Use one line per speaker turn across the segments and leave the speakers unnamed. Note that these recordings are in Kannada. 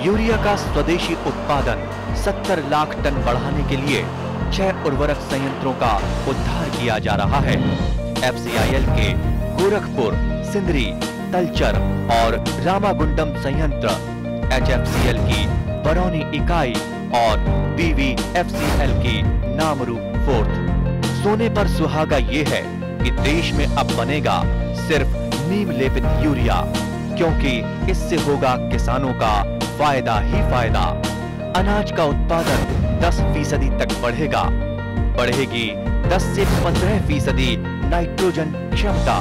यूरिया का स्वदेशी उत्पादन 70 लाख टन बढ़ाने के लिए छह उर्वरक संयंत्रों का उद्धार किया जा रहा है एफसीआईएल के गोरखपुर सिंदरी तलचर और रामागुंडम संयंत्र एचएफसीएल की बरौनी इकाई और बीवीएफसीएल की नामरू फोर्थ सोने पर सुहागा ये है कि देश में अब बनेगा सिर्फ नीम लेपित यूरिया क्योंकि इससे होगा किसानों का फायदा ही फायदा अनाज का उत्पादन 10 फीसदी तक बढ़ेगा बढ़ेगी 10 से 15 फीसदी नाइट्रोजन क्षमता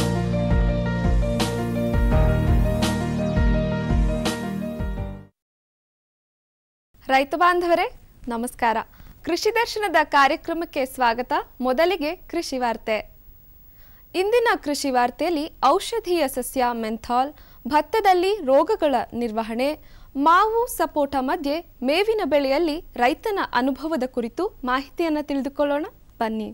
ರೈತ ಬಾಂಧವರೇ ನಮಸ್ಕಾರ ಕೃಷಿ ದರ್ಶನದ ಕಾರ್ಯಕ್ರಮಕ್ಕೆ ಸ್ವಾಗತ ಮೊದಲಿಗೆ ಕೃಷಿ ವಾರ್ತೆ ಇಂದಿನ ಕೃಷಿ ವಾರ್ತೆಯಲ್ಲಿ ಔಷಧೀಯ ಸಸ್ಯ ಮೆಂಥಾಲ್ ಭತ್ತದಲ್ಲಿ ರೋಗಗಳ ನಿರ್ವಹಣೆ ಮಾವು ಸಪೋಟ ಮಧ್ಯೆ ಮೇವಿನ ಬೆಳೆಯಲ್ಲಿ ರೈತನ ಅನುಭವದ ಕುರಿತು ಮಾಹಿತಿಯನ್ನು ತಿಳಿದುಕೊಳ್ಳೋಣ ಬನ್ನಿ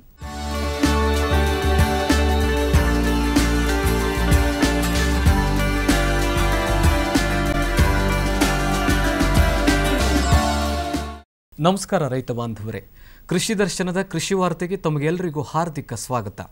ನಮಸ್ಕಾರ ರೈತ ಬಾಂಧವರೇ ಕೃಷಿ ದರ್ಶನದ ಕೃಷಿ ವಾರ್ತೆಗೆ ತಮಗೆಲ್ಲರಿಗೂ ಹಾರ್ದಿಕ ಸ್ವಾಗತ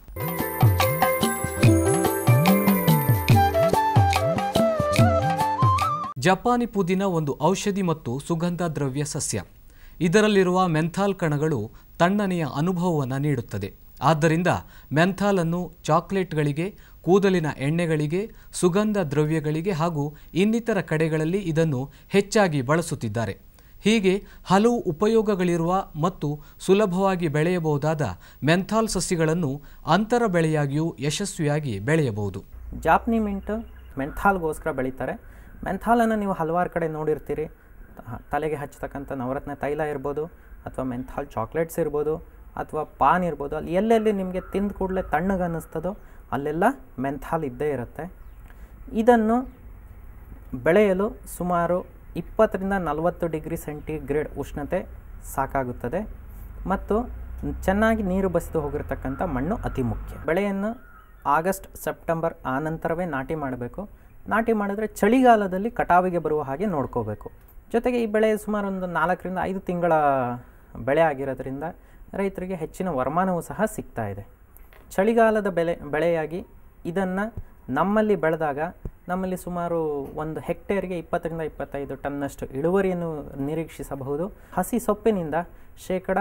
ಜಪಾನಿ ಪುದೀನ ಒಂದು ಔಷಧಿ ಮತ್ತು ಸುಗಂಧ ದ್ರವ್ಯ ಸಸ್ಯ ಇದರಲ್ಲಿರುವ ಮೆಂಥಾಲ್ ಕಣಗಳು ತಣ್ಣನೆಯ ಅನುಭವವನ್ನು ನೀಡುತ್ತದೆ ಆದ್ದರಿಂದ ಮೆಂಥಾಲ್ ಅನ್ನು ಚಾಕ್ಲೇಟ್ಗಳಿಗೆ ಕೂದಲಿನ ಎಣ್ಣೆಗಳಿಗೆ ಸುಗಂಧ ದ್ರವ್ಯಗಳಿಗೆ ಹಾಗೂ ಇನ್ನಿತರ ಕಡೆಗಳಲ್ಲಿ ಇದನ್ನು ಹೆಚ್ಚಾಗಿ ಬಳಸುತ್ತಿದ್ದಾರೆ ಹೀಗೆ ಹಲವು ಉಪಯೋಗಗಳಿರುವ ಮತ್ತು ಸುಲಭವಾಗಿ ಬೆಳೆಯಬಹುದಾದ ಮೆಂಥಾಲ್ ಸಸ್ಯಗಳನ್ನು ಅಂತರ ಬೆಳೆಯಾಗಿಯೂ ಯಶಸ್ವಿಯಾಗಿ ಬೆಳೆಯಬಹುದು
ಜಾಪ್ನಿ ಮಿಂಟ್ ಮೆಂಥಾಲ್ಗೋಸ್ಕರ ಬೆಳೀತಾರೆ ಮೆಂಥಾಲನ್ನು ನೀವು ಹಲವಾರು ಕಡೆ ನೋಡಿರ್ತೀರಿ ತ- ತಲೆಗೆ ಹಚ್ಚತಕ್ಕಂಥ ನವರತ್ನ ತೈಲ ಇರ್ಬೋದು ಅಥವಾ ಮೆಂಥಾಲ್ ಚಾಕ್ಲೇಟ್ಸ್ ಇರ್ಬೋದು ಅಥವಾ ಪಾನ್ ಇರ್ಬೋದು ಅಲ್ಲಿ ಎಲ್ಲೆಲ್ಲಿ ನಿಮಗೆ ತಿಂದ ಕೂಡಲೇ ತಣ್ಣಗೆ ಅನ್ನಿಸ್ತದೋ ಅಲ್ಲೆಲ್ಲ ಮೆಂಥಾಲ್ ಇದ್ದೇ ಇರುತ್ತೆ ಇದನ್ನು ಬೆಳೆಯಲು ಸುಮಾರು ಇಪ್ಪತ್ತರಿಂದ ನಲವತ್ತು ಡಿಗ್ರಿ ಸೆಂಟಿಗ್ರೇಡ್ ಉಷ್ಣತೆ ಸಾಕಾಗುತ್ತದೆ ಮತ್ತು ಚೆನ್ನಾಗಿ ನೀರು ಬಸಿದು ಹೋಗಿರ್ತಕ್ಕಂಥ ಮಣ್ಣು ಅತಿ ಮುಖ್ಯ ಬೆಳೆಯನ್ನು ಆಗಸ್ಟ್ ಸೆಪ್ಟೆಂಬರ್ ಆ ನಂತರವೇ ನಾಟಿ ಮಾಡಬೇಕು ನಾಟಿ ಮಾಡಿದ್ರೆ ಚಳಿಗಾಲದಲ್ಲಿ ಕಟಾವಿಗೆ ಬರುವ ಹಾಗೆ ನೋಡ್ಕೋಬೇಕು ಜೊತೆಗೆ ಈ ಬೆಳೆ ಸುಮಾರು ಒಂದು ನಾಲ್ಕರಿಂದ ಐದು ತಿಂಗಳ ಬೆಳೆ ಆಗಿರೋದ್ರಿಂದ ರೈತರಿಗೆ ಹೆಚ್ಚಿನ ವರಮಾನವೂ ಸಹ ಸಿಗ್ತಾ ಇದೆ ಚಳಿಗಾಲದ ಬೆಳೆ ಬೆಳೆಯಾಗಿ ಇದನ್ನು ನಮ್ಮಲ್ಲಿ ಬೆಳೆದಾಗ ನಮ್ಮಲ್ಲಿ ಸುಮಾರು ಒಂದು ಹೆಕ್ಟೇರ್ಗೆ ಇಪ್ಪತ್ತರಿಂದ ಇಪ್ಪತ್ತೈದು ಟನ್ನಷ್ಟು ಇಳುವರಿಯನ್ನು ನಿರೀಕ್ಷಿಸಬಹುದು ಹಸಿ ಸೊಪ್ಪಿನಿಂದ ಶೇಕಡ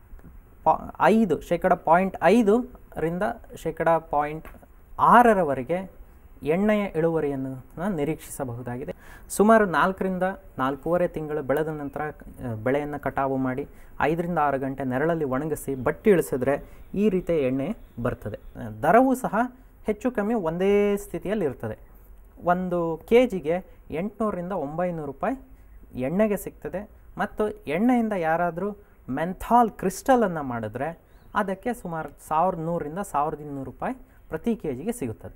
ಪಾ ಐದು ಶೇಕಡ ಪಾಯಿಂಟ್ ಐದು ರಿಂದ ಶೇಕಡ ಪಾಯಿಂಟ್ ಆರರವರೆಗೆ ಎಣ್ಣೆಯ ಇಳುವರಿಯನ್ನು ನ ನಿರೀಕ್ಷಿಸಬಹುದಾಗಿದೆ ಸುಮಾರು ನಾಲ್ಕರಿಂದ ನಾಲ್ಕೂವರೆ ತಿಂಗಳು ಬೆಳೆದ ನಂತರ ಆ, ಬೆಳೆಯನ್ನು ಕಟಾವು ಮಾಡಿ ಐದರಿಂದ ಆರು ಗಂಟೆ ನೆರಳಲ್ಲಿ ಒಣಗಿಸಿ ಬಟ್ಟಿ ಇಳಿಸಿದ್ರೆ ಈ ರೀತಿಯ ಎಣ್ಣೆ ಬರ್ತದೆ ಆ, ದರವೂ ಸಹ ಹೆಚ್ಚು ಕಮ್ಮಿ ಒಂದೇ ಸ್ಥಿತಿಯಲ್ಲಿ ಇರ್ತದೆ ಒಂದು ಕೆ ಜಿಗೆ ಎಂಟುನೂರರಿಂದ ಒಂಬೈನೂರು ರೂಪಾಯಿ ಎಣ್ಣೆಗೆ ಸಿಗ್ತದೆ ಮತ್ತು ಎಣ್ಣೆಯಿಂದ ಯಾರಾದರೂ ಮೆಂಥಾಲ್ ಕ್ರಿಸ್ಟಲನ್ನು ಮಾಡಿದ್ರೆ ಅದಕ್ಕೆ ಸುಮಾರು ಸಾವಿರದ ನೂರರಿಂದ ಸಾವಿರದ ಇನ್ನೂರು ರೂಪಾಯಿ ಪ್ರತಿ ಕೆ ಜಿಗೆ ಸಿಗುತ್ತದೆ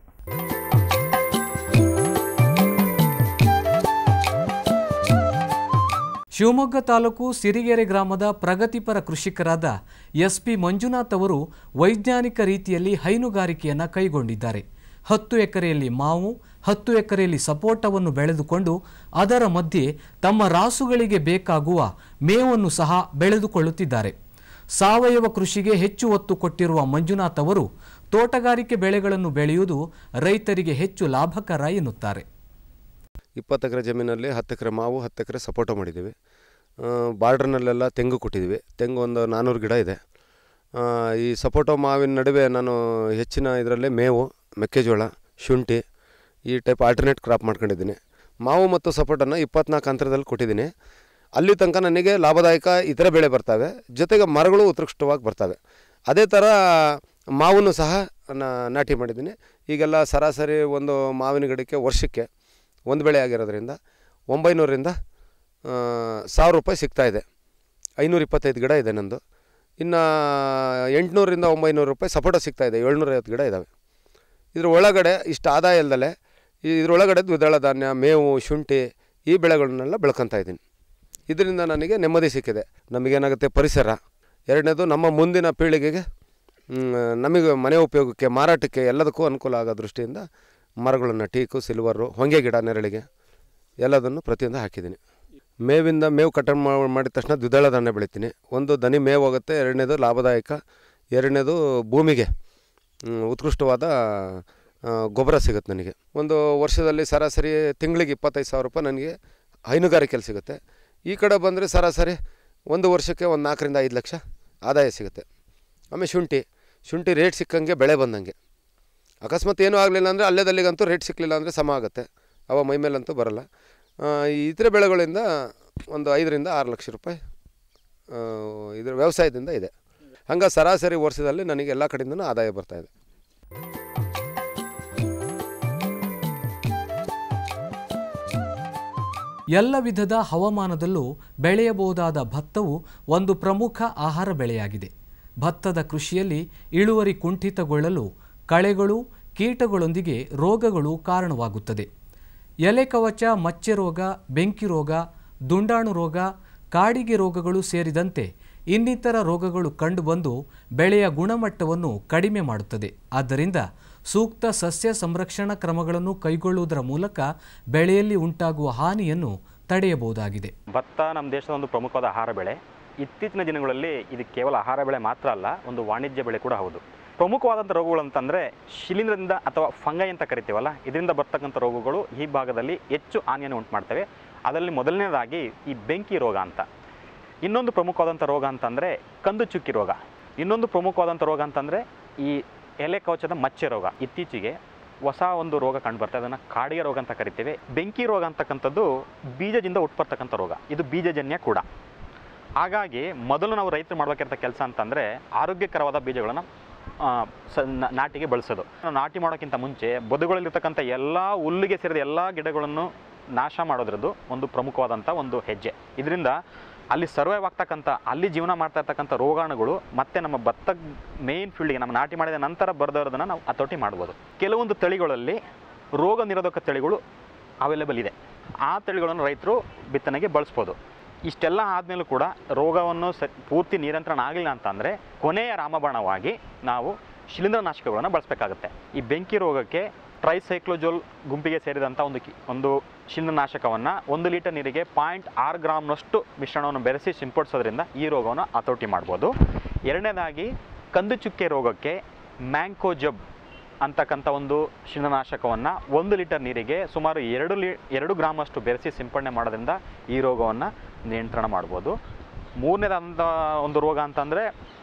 ಶಿವಮೊಗ್ಗ ತಾಲೂಕು ಸಿರಿಗೆರೆ ಗ್ರಾಮದ ಪ್ರಗತಿಪರ ಕೃಷಿಕರಾದ ಎಸ್ ಪಿ ಮಂಜುನಾಥ್ ಅವರು ವೈಜ್ಞಾನಿಕ ರೀತಿಯಲ್ಲಿ ಹೈನುಗಾರಿಕೆಯನ್ನು ಕೈಗೊಂಡಿದ್ದಾರೆ ಹತ್ತು ಎಕರೆಯಲ್ಲಿ ಮಾವು ಹತ್ತು ಎಕರೆಯಲ್ಲಿ ಸಪೋಟವನ್ನು ಬೆಳೆದುಕೊಂಡು ಅದರ ಮಧ್ಯೆ ತಮ್ಮ ರಾಸುಗಳಿಗೆ ಬೇಕಾಗುವ ಮೇವನ್ನು ಸಹ ಬೆಳೆದುಕೊಳ್ಳುತ್ತಿದ್ದಾರೆ ಸಾವಯವ ಕೃಷಿಗೆ ಹೆಚ್ಚು ಒತ್ತು ಕೊಟ್ಟಿರುವ ಮಂಜುನಾಥ್ ಅವರು ತೋಟಗಾರಿಕೆ ಬೆಳೆಗಳನ್ನು ಬೆಳೆಯುವುದು ರೈತರಿಗೆ ಹೆಚ್ಚು ಲಾಭಕರ ಎನ್ನುತ್ತಾರೆ
ಇಪ್ಪತ್ತು ಎಕರೆ ಜಮೀನಲ್ಲಿ ಹತ್ತು ಎಕರೆ ಮಾವು ಹತ್ತು ಎಕರೆ ಸಪೋಟ ಮಾಡಿದ್ದೀವಿ ಬಾರ್ಡ್ರ್ನಲ್ಲೆಲ್ಲ ತೆಂಗು ಕೊಟ್ಟಿದ್ದೀವಿ ತೆಂಗು ಒಂದು ನಾನ್ನೂರು ಗಿಡ ಇದೆ ಆ, ಈ ಸಪೋಟೊ ಮಾವಿನ ನಡುವೆ ನಾನು ಹೆಚ್ಚಿನ ಇದರಲ್ಲಿ ಮೇವು ಮೆಕ್ಕೆಜೋಳ ಶುಂಠಿ ಈ ಟೈಪ್ ಆಲ್ಟರ್ನೇಟ್ ಕ್ರಾಪ್ ಮಾಡ್ಕೊಂಡಿದ್ದೀನಿ ಮಾವು ಮತ್ತು ಸಪೋಟನ್ನು ಇಪ್ಪತ್ನಾಲ್ಕು ಅಂತರದಲ್ಲಿ ಕೊಟ್ಟಿದ್ದೀನಿ ಅಲ್ಲಿ ತನಕ ನನಗೆ ಲಾಭದಾಯಕ ಇತರ ಬೆಳೆ ಬರ್ತವೆ ಜೊತೆಗೆ ಮರಗಳು ಉತ್ಕೃಷ್ಟವಾಗಿ ಬರ್ತವೆ ಅದೇ ಥರ ಮಾವನ್ನು ಸಹ ನಾ- ನಾಟಿ ಮಾಡಿದ್ದೀನಿ ಈಗೆಲ್ಲ ಸರಾಸರಿ ಒಂದು ಮಾವಿನ ಗಿಡಕ್ಕೆ ವರ್ಷಕ್ಕೆ ಒಂದು ಬೆಳೆ ಆಗಿರೋದ್ರಿಂದ ಒಂಬೈನೂರರಿಂದ ಆ, ಸಾವಿರ ರೂಪಾಯಿ ಸಿಗ್ತಾಯಿದೆ ಐನೂರ ಇಪ್ಪತ್ತೈದು ಗಿಡ ಇದೆ ನಂದು ಇನ್ನು ಎಂಟುನೂರಿಂದ ಒಂಬೈನೂರು ರೂಪಾಯಿ ಸಪೋಟ ಸಿಗ್ತಾಯಿದೆ ಏಳ್ನೂರೈವತ್ತು ಗಿಡ ಇದ್ದಾವೆ ಇದ್ರ ಒಳಗಡೆ ಇಷ್ಟು ಆದಾಯ ಇಲ್ದಲೆ ಈ ಇದ್ರೊಳಗಡೆ ದ್ವಿದಳ ಧಾನ್ಯ ಮೇವು ಶುಂಠಿ ಈ ಬೆಳೆಗಳನ್ನೆಲ್ಲ ಬೆಳ್ಕೊತಾ ಇದ್ದೀನಿ ಇದರಿಂದ ನನಗೆ ನೆಮ್ಮದಿ ಸಿಕ್ಕಿದೆ ನಮಗೇನಾಗುತ್ತೆ ಪರಿಸರ ಎರಡನೇದು ನಮ್ಮ ಮುಂದಿನ ಪೀಳಿಗೆಗೆ ಮ್, ನಮಗೆ ಮನೆ ಉಪಯೋಗಕ್ಕೆ ಮಾರಾಟಕ್ಕೆ ಎಲ್ಲದಕ್ಕೂ ಅನುಕೂಲ ಆಗೋ ದೃಷ್ಟಿಯಿಂದ ಮರಗಳನ್ನು ಟೀಕು ಸಿಲ್ವರು ಹೊಂಗೆ ಗಿಡ ನೆರಳಿಗೆ ಎಲ್ಲದನ್ನು ಪ್ರತಿಯೊಂದು ಹಾಕಿದ್ದೀನಿ ಮೇವಿಂದ ಮೇವು ಕಟಾವು ಮಾ- ಮಾಡಿದ ತಕ್ಷಣ ದ್ವಿದಳ ಧಾನ್ಯ ಬೆಳಿತೀನಿ ಒಂದು ದನಿ ಮೇವು ಹೋಗುತ್ತೆ ಎರಡನೇದು ಲಾಭದಾಯಕ ಎರಡನೇದು ಭೂಮಿಗೆ ಮ್, ಉತ್ಕೃಷ್ಟವಾದ ಆ, ಗೊಬ್ಬರ ಸಿಗುತ್ತೆ ನನಗೆ ಒಂದು ವರ್ಷದಲ್ಲಿ ಸರಾಸರಿ ತಿಂಗಳಿಗೆ ಇಪ್ಪತ್ತೈದು ಸಾವಿರ ರೂಪಾಯಿ ನನಗೆ ಹೈನುಗಾರಿಕೆಯಲ್ಲಿ ಸಿಗುತ್ತೆ ಈ ಕಡೆ ಬಂದರೆ ಸರಾಸರಿ ಒಂದು ವರ್ಷಕ್ಕೆ ಒಂದು ನಾಲ್ಕರಿಂದ ಐದು ಲಕ್ಷ ಆದಾಯ ಸಿಗುತ್ತೆ ಆಮೇಲೆ ಶುಂಠಿ ಶುಂಠಿ ರೇಟ್ ಸಿಕ್ಕಂಗೆ ಬೆಳೆ ಬಂದಂಗೆ ಅಕಸ್ಮಾತ್ ಏನೂ ಆಗಲಿಲ್ಲ ಅಂದರೆ ಅಲ್ಲೇದಲ್ಲಿಗಂತೂ ರೇಟ್ ಸಿಕ್ಕಲಿಲ್ಲ ಅಂದರೆ ಸಮ ಆಗುತ್ತೆ ಅವ ಮೈ ಮೇಲಂತೂ ಬರಲ್ಲ ಆ, ಈ ಇತರೆ ಬೆಳೆಗಳಿಂದ ಒಂದು ಐದರಿಂದ ಆರು ಲಕ್ಷ ರೂಪಾಯಿ ಆ, ಇದ್ರ ವ್ಯವಸಾಯದಿಂದ ಇದೆ ಹಂಗೆ ಸರಾಸರಿ ವರ್ಷದಲ್ಲಿ ನನಗೆ ಎಲ್ಲ ಕಡೆಯಿಂದನೂ ಆದಾಯ ಬರ್ತಾಯಿದೆ
ಎಲ್ಲ ವಿಧದ ಹವಾಮಾನದಲ್ಲೂ ಬೆಳೆಯಬಹುದಾದ ಭತ್ತವು ಒಂದು ಪ್ರಮುಖ ಆಹಾರ ಬೆಳೆಯಾಗಿದೆ ಭತ್ತದ ಕೃಷಿಯಲ್ಲಿ ಇಳುವರಿ ಕುಂಠಿತಗೊಳ್ಳಲು ಕಳೆಗಳು ಕೀಟಗಳೊಂದಿಗೆ ರೋಗಗಳು ಕಾರಣವಾಗುತ್ತದೆ ಎಲೆ ಕವಚ ಮಚ್ಚೆ ರೋಗ ಬೆಂಕಿ ರೋಗ ದುಂಡಾಣು ರೋಗ ಕಾಡಿಗೆ ರೋಗಗಳು ಸೇರಿದಂತೆ ಇನ್ನಿತರ ರೋಗಗಳು ಕಂಡುಬಂದು ಬೆಳೆಯ ಗುಣಮಟ್ಟವನ್ನು ಕಡಿಮೆ ಮಾಡುತ್ತದೆ ಆದ್ದರಿಂದ ಸೂಕ್ತ ಸಸ್ಯ ಸಂರಕ್ಷಣಾ ಕ್ರಮಗಳನ್ನು ಕೈಗೊಳ್ಳುವುದರ ಮೂಲಕ ಬೆಳೆಯಲ್ಲಿ ಉಂಟಾಗುವ ಹಾನಿಯನ್ನು ತಡೆಯಬಹುದಾಗಿದೆ
ಭತ್ತ ನಮ್ಮ ದೇಶದ ಒಂದು ಪ್ರಮುಖವಾದ ಆಹಾರ ಬೆಳೆ ಇತ್ತೀಚಿನ ದಿನಗಳಲ್ಲಿ ಇದು ಕೇವಲ ಆಹಾರ ಬೆಳೆ ಮಾತ್ರ ಅಲ್ಲ ಒಂದು ವಾಣಿಜ್ಯ ಬೆಳೆ ಕೂಡ ಹೌದು ಪ್ರಮುಖವಾದಂಥ ರೋಗಗಳು ಅಂತಂದರೆ ಶಿಲೀಂಧ್ರದಿಂದ ಅಥವಾ ಫಂಗೈ ಅಂತ ಕರಿತೀವಲ್ಲ ಇದರಿಂದ ಬರ್ತಕ್ಕಂಥ ರೋಗಗಳು ಈ ಭಾಗದಲ್ಲಿ ಹೆಚ್ಚು ಹಾನಿಯನ್ನು ಉಂಟು ಮಾಡ್ತವೆ ಅದರಲ್ಲಿ ಮೊದಲನೇದಾಗಿ ಈ ಬೆಂಕಿ ರೋಗ ಅಂತ ಇನ್ನೊಂದು ಪ್ರಮುಖವಾದಂಥ ರೋಗ ಅಂತಂದರೆ ಕಂದು ಚುಕ್ಕಿ ರೋಗ ಇನ್ನೊಂದು ಪ್ರಮುಖವಾದಂಥ ರೋಗ ಅಂತಂದರೆ ಈ ಎಲೆ ಕವಚದ ಮಚ್ಚೆ ರೋಗ ಇತ್ತೀಚೆಗೆ ಹೊಸ ಒಂದು ರೋಗ ಕಂಡು ಬರ್ತಾ ಅದನ್ನು ಕಾಡಿಗೆ ರೋಗ ಅಂತ ಕರಿತೇವೆ ಬೆಂಕಿ ರೋಗ ಅಂತಕ್ಕಂಥದ್ದು ಬೀಜದಿಂದ ಹುಟ್ಬರ್ತಕ್ಕಂಥ ರೋಗ ಇದು ಬೀಜಜನ್ಯ ಕೂಡ ಹಾಗಾಗಿ ಮೊದಲು ನಾವು ರೈತರು ಮಾಡಬೇಕಿರೋ ಕೆಲಸ ಅಂತಂದರೆ ಆರೋಗ್ಯಕರವಾದ ಬೀಜಗಳನ್ನು ಆ, ಸ ನ- ನಾಟಿಗೆ ಬಳಸೋದು ನಾವು ನಾಟಿ ಮಾಡೋಕ್ಕಿಂತ ಮುಂಚೆ ಬದುಗಳಲ್ಲಿರ್ತಕ್ಕಂಥ ಎಲ್ಲ ಹುಲ್ಲಿಗೆ ಸೇರಿದ ಎಲ್ಲ ಗಿಡಗಳನ್ನು ನಾಶ ಮಾಡೋದ್ರದ್ದು ಒಂದು ಪ್ರಮುಖವಾದಂಥ ಒಂದು ಹೆಜ್ಜೆ ಇದರಿಂದ ಅಲ್ಲಿ ಸರ್ವೈವ್ ಆಗ್ತಕ್ಕಂಥ ಅಲ್ಲಿ ಜೀವನ ಮಾಡ್ತಾ ಇರ್ತಕ್ಕಂಥ ರೋಗಾಣುಗಳು ಮತ್ತೆ ನಮ್ಮ ಭತ್ತ ಮೇನ್ ಫೀಲ್ಡ್ಗೆ ನಮ್ಮ ನಾಟಿ ಮಾಡಿದ ನಂತರ ಬರೆದೋರೋದನ್ನು ನಾವು ಹತೋಟಿ ಮಾಡ್ಬೋದು ಕೆಲವೊಂದು ತಳಿಗಳಲ್ಲಿ ರೋಗ ನಿರೋಧಕ ತಳಿಗಳು ಅವೈಲೇಬಲ್ ಇದೆ ಆ ತಳಿಗಳನ್ನು ರೈತರು ಬಿತ್ತನೆಗೆ ಬಳಸ್ಬೋದು ಇಷ್ಟೆಲ್ಲ ಆದಮೇಲೂ ಕೂಡ ರೋಗವನ್ನು ಸ ಪೂರ್ತಿ ನಿಯಂತ್ರಣ ಆಗಲಿಲ್ಲ ಅಂತಂದರೆ ಕೊನೆಯ ರಾಮಬಾಣವಾಗಿ ನಾವು ಶಿಲೀಂಧ್ರನಾಶಕಗಳನ್ನು ಬಳಸಬೇಕಾಗುತ್ತೆ ಈ ಬೆಂಕಿ ರೋಗಕ್ಕೆ ಟ್ರೈಸೈಕ್ಲೋಜೋಲ್ ಗುಂಪಿಗೆ ಸೇರಿದಂಥ ಒಂದು ಕಿ ಒಂದು ಶಿಲೀಂಧ್ರನಾಶಕವನ್ನು ಒಂದು ಲೀಟರ್ ನೀರಿಗೆ ಪಾಯಿಂಟ್ ಆರು ಗ್ರಾಮ್ನಷ್ಟು ಮಿಶ್ರಣವನ್ನು ಬೆರೆಸಿ ಸಿಂಪಡಿಸೋದ್ರಿಂದ ಈ ರೋಗವನ್ನು ಹತೋಟಿ ಮಾಡ್ಬೋದು ಎರಡನೇದಾಗಿ ಕಂದು ಚುಕ್ಕೆ ರೋಗಕ್ಕೆ ಮ್ಯಾಂಕೋಜಬ್ ಅಂತಕ್ಕಂಥ ಒಂದು ಶಿಲೀಂಧ್ರನಾಶಕವನ್ನು ಒಂದು ಲೀಟರ್ ನೀರಿಗೆ ಸುಮಾರು ಎರಡು ಲೀ ಎರಡು ಗ್ರಾಮಷ್ಟು ಬೆರೆಸಿ ಸಿಂಪಡಣೆ ಮಾಡೋದ್ರಿಂದ ಈ ರೋಗವನ್ನು ನಿಯಂತ್ರಣ ಮಾಡ್ಬೋದು ಮೂರನೇದಾದಂಥ ಒಂದು ರೋಗ ಅಂತಂದರೆ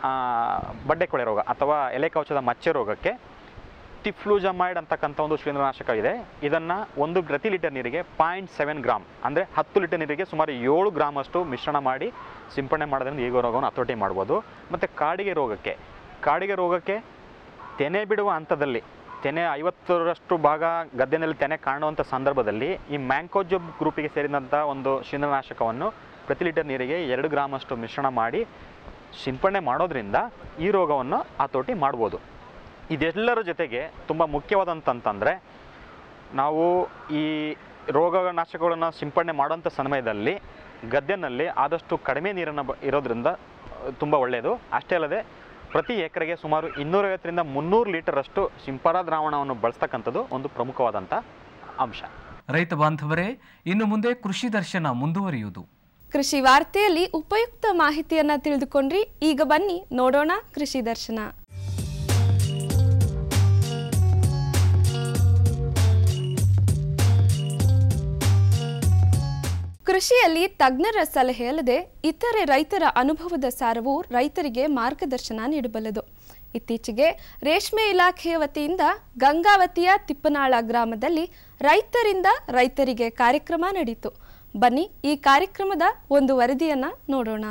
ಬಡ್ಡೆ ಕೊಳೆ ರೋಗ ಅಥವಾ ಎಲೆ ಕವಚದ ಮಚ್ಚೆ ರೋಗಕ್ಕೆ ಟಿಫ್ಲೂಜಮೈಡ್ ಅಂತಕ್ಕಂಥ ಒಂದು ಶಿಲೀಂಧ್ರನಾಶಕ ಇದೆ ಇದನ್ನು ಒಂದು ಪ್ರತಿ ಲೀಟರ್ ನೀರಿಗೆ ಪಾಯಿಂಟ್ ಸೆವೆನ್ ಗ್ರಾಮ್ ಅಂದರೆ ಹತ್ತು ಲೀಟರ್ ನೀರಿಗೆ ಸುಮಾರು ಏಳು ಗ್ರಾಮಷ್ಟು ಮಿಶ್ರಣ ಮಾಡಿ ಸಿಂಪಡಣೆ ಮಾಡೋದ್ರಿಂದ ಈ ರೋಗವನ್ನು ಹತೋಟಿ ಮಾಡ್ಬೋದು ಮತ್ತು ಕಾಡಿಗೆ ರೋಗಕ್ಕೆ ಕಾಡಿಗೆ ರೋಗಕ್ಕೆ ತೆನೆ ಬಿಡುವ ಹಂತದಲ್ಲಿ ತೆನೆ ಐವತ್ತರಷ್ಟು ಭಾಗ ಗದ್ದೆನಲ್ಲಿ ತೆನೆ ಕಾಣುವಂಥ ಸಂದರ್ಭದಲ್ಲಿ ಈ ಮ್ಯಾಂಕೋಜಬ್ ಗ್ರೂಪಿಗೆ ಸೇರಿದಂಥ ಒಂದು ಶಿಲೀಂಧ್ರನಾಶಕವನ್ನು ಪ್ರತಿ ಲೀಟರ್ ನೀರಿಗೆ ಎರಡು ಗ್ರಾಮಷ್ಟು ಮಿಶ್ರಣ ಮಾಡಿ ಸಿಂಪಡಣೆ ಮಾಡೋದ್ರಿಂದ ಈ ರೋಗವನ್ನು ಹತೋಟಿ ಮಾಡ್ಬೋದು ಇದೆಲ್ಲರ ಜೊತೆಗೆ ತುಂಬ ಮುಖ್ಯವಾದಂತಂತಂದರೆ ನಾವು ಈ ರೋಗನಾಶಕಗಳನ್ನು ಸಿಂಪಡಣೆ ಮಾಡೋಂಥ ಸಮಯದಲ್ಲಿ ಗದ್ದೆನಲ್ಲಿ ಆದಷ್ಟು ಕಡಿಮೆ ನೀರನ್ನು ಬ ಇರೋದ್ರಿಂದ ತುಂಬ ಒಳ್ಳೆಯದು ಅಷ್ಟೇ ಅಲ್ಲದೆ ಪ್ರತಿ ಎಕರೆಗೆ ಸುಮಾರು ಇನ್ನೂರೈವತ್ತರಿಂದ ಮುನ್ನೂರು ಲೀಟರಷ್ಟು ಸಿಂಪರ ದ್ರಾವಣವನ್ನು ಬಳಸ್ತಕ್ಕಂಥದ್ದು ಒಂದು ಪ್ರಮುಖವಾದಂಥ ಅಂಶ
ರೈತ ಬಾಂಧವರೇ ಇನ್ನು ಮುಂದೆ ಕೃಷಿ ದರ್ಶನ ಮುಂದುವರಿಯುವುದು
ಕೃಷಿ ವಾರ್ತೆಯಲ್ಲಿ ಉಪಯುಕ್ತ ಮಾಹಿತಿಯನ್ನ ತಿಳಿದುಕೊಂಡ್ರಿ ಈಗ ಬನ್ನಿ ನೋಡೋಣ ಕೃಷಿ ದರ್ಶನ ಕೃಷಿಯಲ್ಲಿ ತಜ್ಞರ ಸಲಹೆ ಅಲ್ಲದೆ ಇತರೆ ರೈತರ ಅನುಭವದ ಸಾರವು ರೈತರಿಗೆ ಮಾರ್ಗದರ್ಶನ ನೀಡಬಲ್ಲದು ಇತ್ತೀಚೆಗೆ ರೇಷ್ಮೆ ಇಲಾಖೆಯ ವತಿಯಿಂದ ಗಂಗಾವತಿಯ ತಿಪ್ಪನಾಳ ಗ್ರಾಮದಲ್ಲಿ ರೈತರಿಂದ ರೈತರಿಗೆ ಕಾರ್ಯಕ್ರಮ ನಡೆಯಿತು ಬನ್ನಿ ಈ ಕಾರ್ಯಕ್ರಮದ ಒಂದು ವರದಿಯನ್ನ ನೋಡೋಣ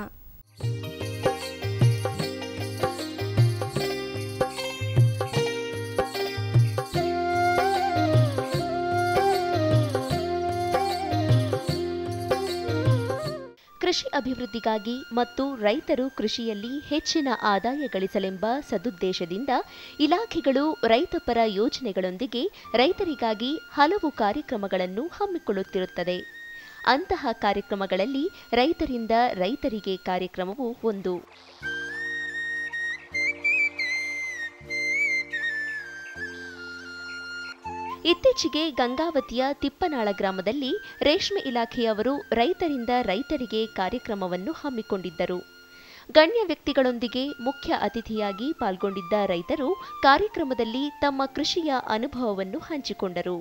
ಕೃಷಿ ಅಭಿವೃದ್ಧಿಗಾಗಿ ಮತ್ತು ರೈತರು ಕೃಷಿಯಲ್ಲಿ ಹೆಚ್ಚಿನ ಆದಾಯ ಗಳಿಸಲೆಂಬ ಸದುದ್ದೇಶದಿಂದ ಇಲಾಖೆಗಳು ರೈತಪರ ಯೋಜನೆಗಳೊಂದಿಗೆ ರೈತರಿಗಾಗಿ ಹಲವು ಕಾರ್ಯಕ್ರಮಗಳನ್ನು ಹಮ್ಮಿಕೊಳ್ಳುತ್ತಿರುತ್ತದೆ ಅಂತಹ ಕಾರ್ಯಕ್ರಮಗಳಲ್ಲಿ ರೈತರಿಂದ ರೈತರಿಗೆ ಕಾರ್ಯಕ್ರಮವು ಒಂದು ಇತ್ತೀಚೆಗೆ ಗಂಗಾವತಿಯ ತಿಪ್ಪನಾಳ ಗ್ರಾಮದಲ್ಲಿ ರೇಷ್ಮೆ ಇಲಾಖೆಯವರು ರೈತರಿಂದ ರೈತರಿಗೆ ಕಾರ್ಯಕ್ರಮವನ್ನು ಹಮ್ಮಿಕೊಂಡಿದ್ದರು ಗಣ್ಯ ವ್ಯಕ್ತಿಗಳೊಂದಿಗೆ ಮುಖ್ಯ ಅತಿಥಿಯಾಗಿ ಪಾಲ್ಗೊಂಡಿದ್ದ ರೈತರು ಕಾರ್ಯಕ್ರಮದಲ್ಲಿ ತಮ್ಮ ಕೃಷಿಯ ಅನುಭವವನ್ನು ಹಂಚಿಕೊಂಡರು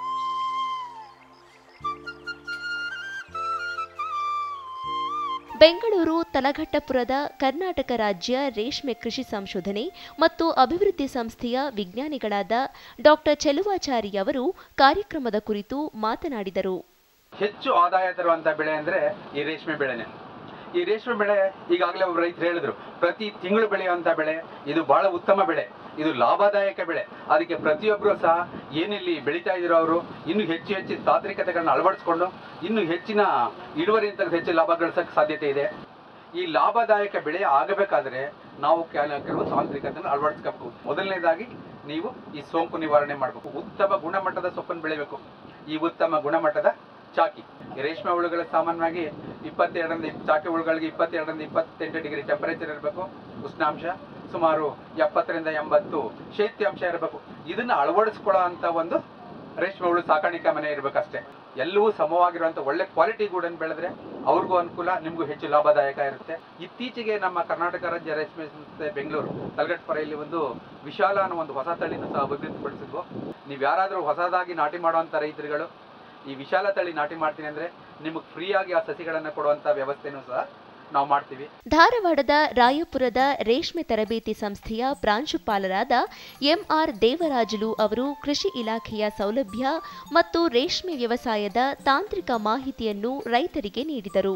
ಬೆಂಗಳೂರು ತಲಘಟ್ಟಪುರದ ಕರ್ನಾಟಕ ರಾಜ್ಯ ರೇಷ್ಮೆ ಕೃಷಿ ಸಂಶೋಧನೆ ಮತ್ತು ಅಭಿವೃದ್ಧಿ ಸಂಸ್ಥೆಯ ವಿಜ್ಞಾನಿಗಳಾದ ಡಾಕ್ಟರ್ ಚೆಲುವಾಚಾರಿ ಅವರು ಕಾರ್ಯಕ್ರಮದ ಕುರಿತು ಮಾತನಾಡಿದರು
ಹೆಚ್ಚು ಆದಾಯ ತರುವಂತ ಬೆಳೆ ಅಂದ್ರೆ ಈ ರೇಷ್ಮೆ ಬೆಳೆನೆ ಈ ರೇಷ್ಮೆ ಬೆಳೆ ಈಗಾಗಲೇ ಒಬ್ಬ ರೈತರು ಹೇಳಿದ್ರು ಪ್ರತಿ ತಿಂಗಳು ಬೆಳೆಯುವಂತ ಬೆಳೆ ಇದು ಬಹಳ ಉತ್ತಮ ಬೆಳೆ ಇದು ಲಾಭದಾಯಕ ಬೆಳೆ ಅದಕ್ಕೆ ಪ್ರತಿಯೊಬ್ಬರು ಸಹ ಏನಿಲ್ಲಿ ಬೆಳೀತಾ ಇದ್ರು ಅವರು ಇನ್ನು ಹೆಚ್ಚು ಹೆಚ್ಚು ತಾಂತ್ರಿಕತೆಗಳನ್ನ ಅಳವಡಿಸ್ಕೊಂಡು ಇನ್ನು ಹೆಚ್ಚಿನ ಇಳುವರಿ ಅಂತ ಹೆಚ್ಚು ಲಾಭ ಗಳಿಸಕ್ಕೆ ಸಾಧ್ಯತೆ ಇದೆ ಈ ಲಾಭದಾಯಕ ಬೆಳೆ ಆಗಬೇಕಾದ್ರೆ ನಾವು ಕೆಲ ಕೆಲವು ತಾಂತ್ರಿಕತೆಯನ್ನು ಅಳವಡಿಸ್ಬೇಕು ಮೊದಲನೇದಾಗಿ ನೀವು ಈ ಸೋಂಕು ನಿವಾರಣೆ ಮಾಡಬೇಕು ಉತ್ತಮ ಗುಣಮಟ್ಟದ ಸೊಪ್ಪನ್ನು ಬೆಳಿಬೇಕು ಈ ಉತ್ತಮ ಗುಣಮಟ್ಟದ ಚಾಕಿ ಈ ರೇಷ್ಮೆ ಹುಳುಗಳು ಸಾಮಾನ್ಯವಾಗಿ ಇಪ್ಪತ್ತೆರಡರಿಂದ ಇಪ್- ಚಾಕಿ ಹುಳುಗಳಿಗೆ ಇಪ್ಪತ್ತೆರಡರಿಂದ ಇಪ್ಪತ್ತೆಂಟು ಡಿಗ್ರಿ ಟೆಂಪರೇಚರ್ ಇರಬೇಕು ಉಷ್ಣಾಂಶ ಸುಮಾರು ಎಪ್ಪತ್ತರಿಂದ ಎಂಬತ್ತು ಶೈತ್ಯಾಂಶ ಇರಬೇಕು ಇದನ್ನ ಅಳವಡಿಸ್ಕೊಳ್ಳೋ ಅಂತ ಒಂದು ರೇಷ್ಮೆ ಹುಳು ಸಾಕಾಣಿಕೆ ಮನೆ ಇರಬೇಕಷ್ಟೇ ಎಲ್ಲವೂ ಸಮವಾಗಿರುವಂತ ಒಳ್ಳೆ ಕ್ವಾಲಿಟಿ ಗೂಡನ್ನು ಬೆಳೆದ್ರೆ ಅವ್ರಿಗೂ ಅನುಕೂಲ ನಿಮಗೂ ಹೆಚ್ಚು ಲಾಭದಾಯಕ ಇರುತ್ತೆ ಇತ್ತೀಚೆಗೆ ನಮ್ಮ ಕರ್ನಾಟಕ ರಾಜ್ಯ ರೇಷ್ಮೆ ಸಂಸ್ಥೆ ಬೆಂಗಳೂರು ತಲಗಟ್ಪುರ ಇಲ್ಲಿ ಒಂದು ವಿಶಾಲ ಅನ್ನೋ ಒಂದು ಹೊಸ ತಳಿನ ಸಹ ಅಭಿವೃದ್ಧಿಪಡಿಸಿದ್ವು ನೀವು ಯಾರಾದರೂ ಹೊಸದಾಗಿ ನಾಟಿ ಮಾಡುವಂತ ರೈತರುಗಳು ಈ ವಿಶಾಲ ತಳಿ ನಾಟಿ ಮಾಡ್ತೀನಿ ಅಂದ್ರೆ ನಿಮಗೆ ಫ್ರೀಯಾಗಿ ಆ ಸಸಿಗಳನ್ನು ಕೊಡುವಂತ ವ್ಯವಸ್ಥೆನೂ ಸಹ ನಾವು ಮಾಡ್ತೀವಿ
ಧಾರವಾಡದ ರಾಯಪುರದ ರೇಷ್ಮೆ ತರಬೇತಿ ಸಂಸ್ಥೆಯ ಪ್ರಾಂಶುಪಾಲರಾದ ಎಂಆರ್ ದೇವರಾಜುಲು ಅವರು ಕೃಷಿ ಇಲಾಖೆಯ ಸೌಲಭ್ಯ ಮತ್ತು ರೇಷ್ಮೆ ವ್ಯವಸಾಯದ ತಾಂತ್ರಿಕ ಮಾಹಿತಿಯನ್ನು ರೈತರಿಗೆ ನೀಡಿದರು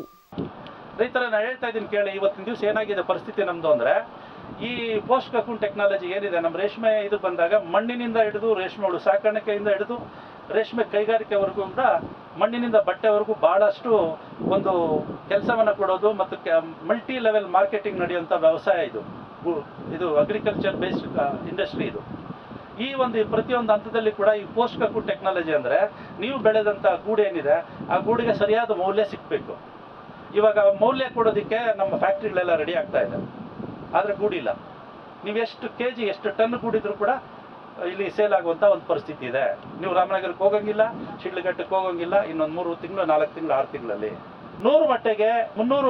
ರೈತರ ನಾನು ಹೇಳ್ತಾ ಇದ್ದೀನಿ ಕೇಳಿ ಇವತ್ತಿನ ದಿವಸ ಏನಾಗಿದೆ ಪರಿಸ್ಥಿತಿ ನಮ್ದು ಅಂದ್ರೆ ಈ ಪೋಸ್ಟ್ ಕಕೂನ್ ಟೆಕ್ನಾಲಜಿ ಏನಿದೆ ನಮ್ಮ ರೇಷ್ಮೆ ಇದು ಬಂದಾಗ ಮಣ್ಣಿನಿಂದ ಹಿಡಿದು ರೇಷ್ಮೆ ಹುಳು ಸಾಕಾಣಿಕೆಯಿಂದ ಹಿಡಿದು ರೇಷ್ಮೆ ಕೈಗಾರಿಕೆವರೆಗೂ ಕೂಡ ಮಣ್ಣಿನಿಂದ ಬಟ್ಟೆವರೆಗೂ ಬಹಳಷ್ಟು ಒಂದು ಕೆಲಸವನ್ನು ಕೊಡೋದು ಮತ್ತು ಮಲ್ಟಿ ಲೆವೆಲ್ ಮಾರ್ಕೆಟಿಂಗ್ ನಡೆಯುವಂಥ ವ್ಯವಸಾಯ ಇದು ಗು- ಇದು ಅಗ್ರಿಕಲ್ಚರ್ ಬೇಸ್ಡ್ ಇಂಡಸ್ಟ್ರಿ ಇದು ಈ ಒಂದು ಪ್ರತಿಯೊಂದು ಹಂತದಲ್ಲಿ ಕೂಡ ಈ ಪೋಸ್ಟ್ ಕಕೂನ್ ಟೆಕ್ನಾಲಜಿ ಅಂದ್ರೆ ನೀವು ಬೆಳೆದಂಥ ಗೂಡು ಏನಿದೆ ಆ ಗೂಡಿಗೆ ಸರಿಯಾದ ಮೌಲ್ಯ ಸಿಗಬೇಕು ಇವಾಗ ಮೌಲ್ಯ ಕೊಡೋದಕ್ಕೆ ನಮ್ಮ ಫ್ಯಾಕ್ಟ್ರಿಗಳೆಲ್ಲ ರೆಡಿ ಆಗ್ತಾ ಇದೆ ಆದರೆ ಗೂಡಿಲ್ಲ ನೀವು ಎಷ್ಟು ಕೆ ಜಿ ಎಷ್ಟು ಟನ್ ಗೂಡಿದ್ರು ಕೂಡ ಇಲ್ಲಿ ಸೇಲ್ ಆಗುವಂಥ ಒಂದು ಪರಿಸ್ಥಿತಿ ಇದೆ ನೀವು ರಾಮನಗರಕ್ಕೆ ಹೋಗಂಗಿಲ್ಲ ಶಿಡ್ಲಘಟ್ಟಕ್ಕೆ ಹೋಗಂಗಿಲ್ಲ ಇನ್ನೊಂದು ಮೂರು ತಿಂಗಳು ನಾಲ್ಕು ತಿಂಗಳು ಆರು ತಿಂಗಳಲ್ಲಿ ನೂರು ಮಟ್ಟೆಗೆ ಮುನ್ನೂರು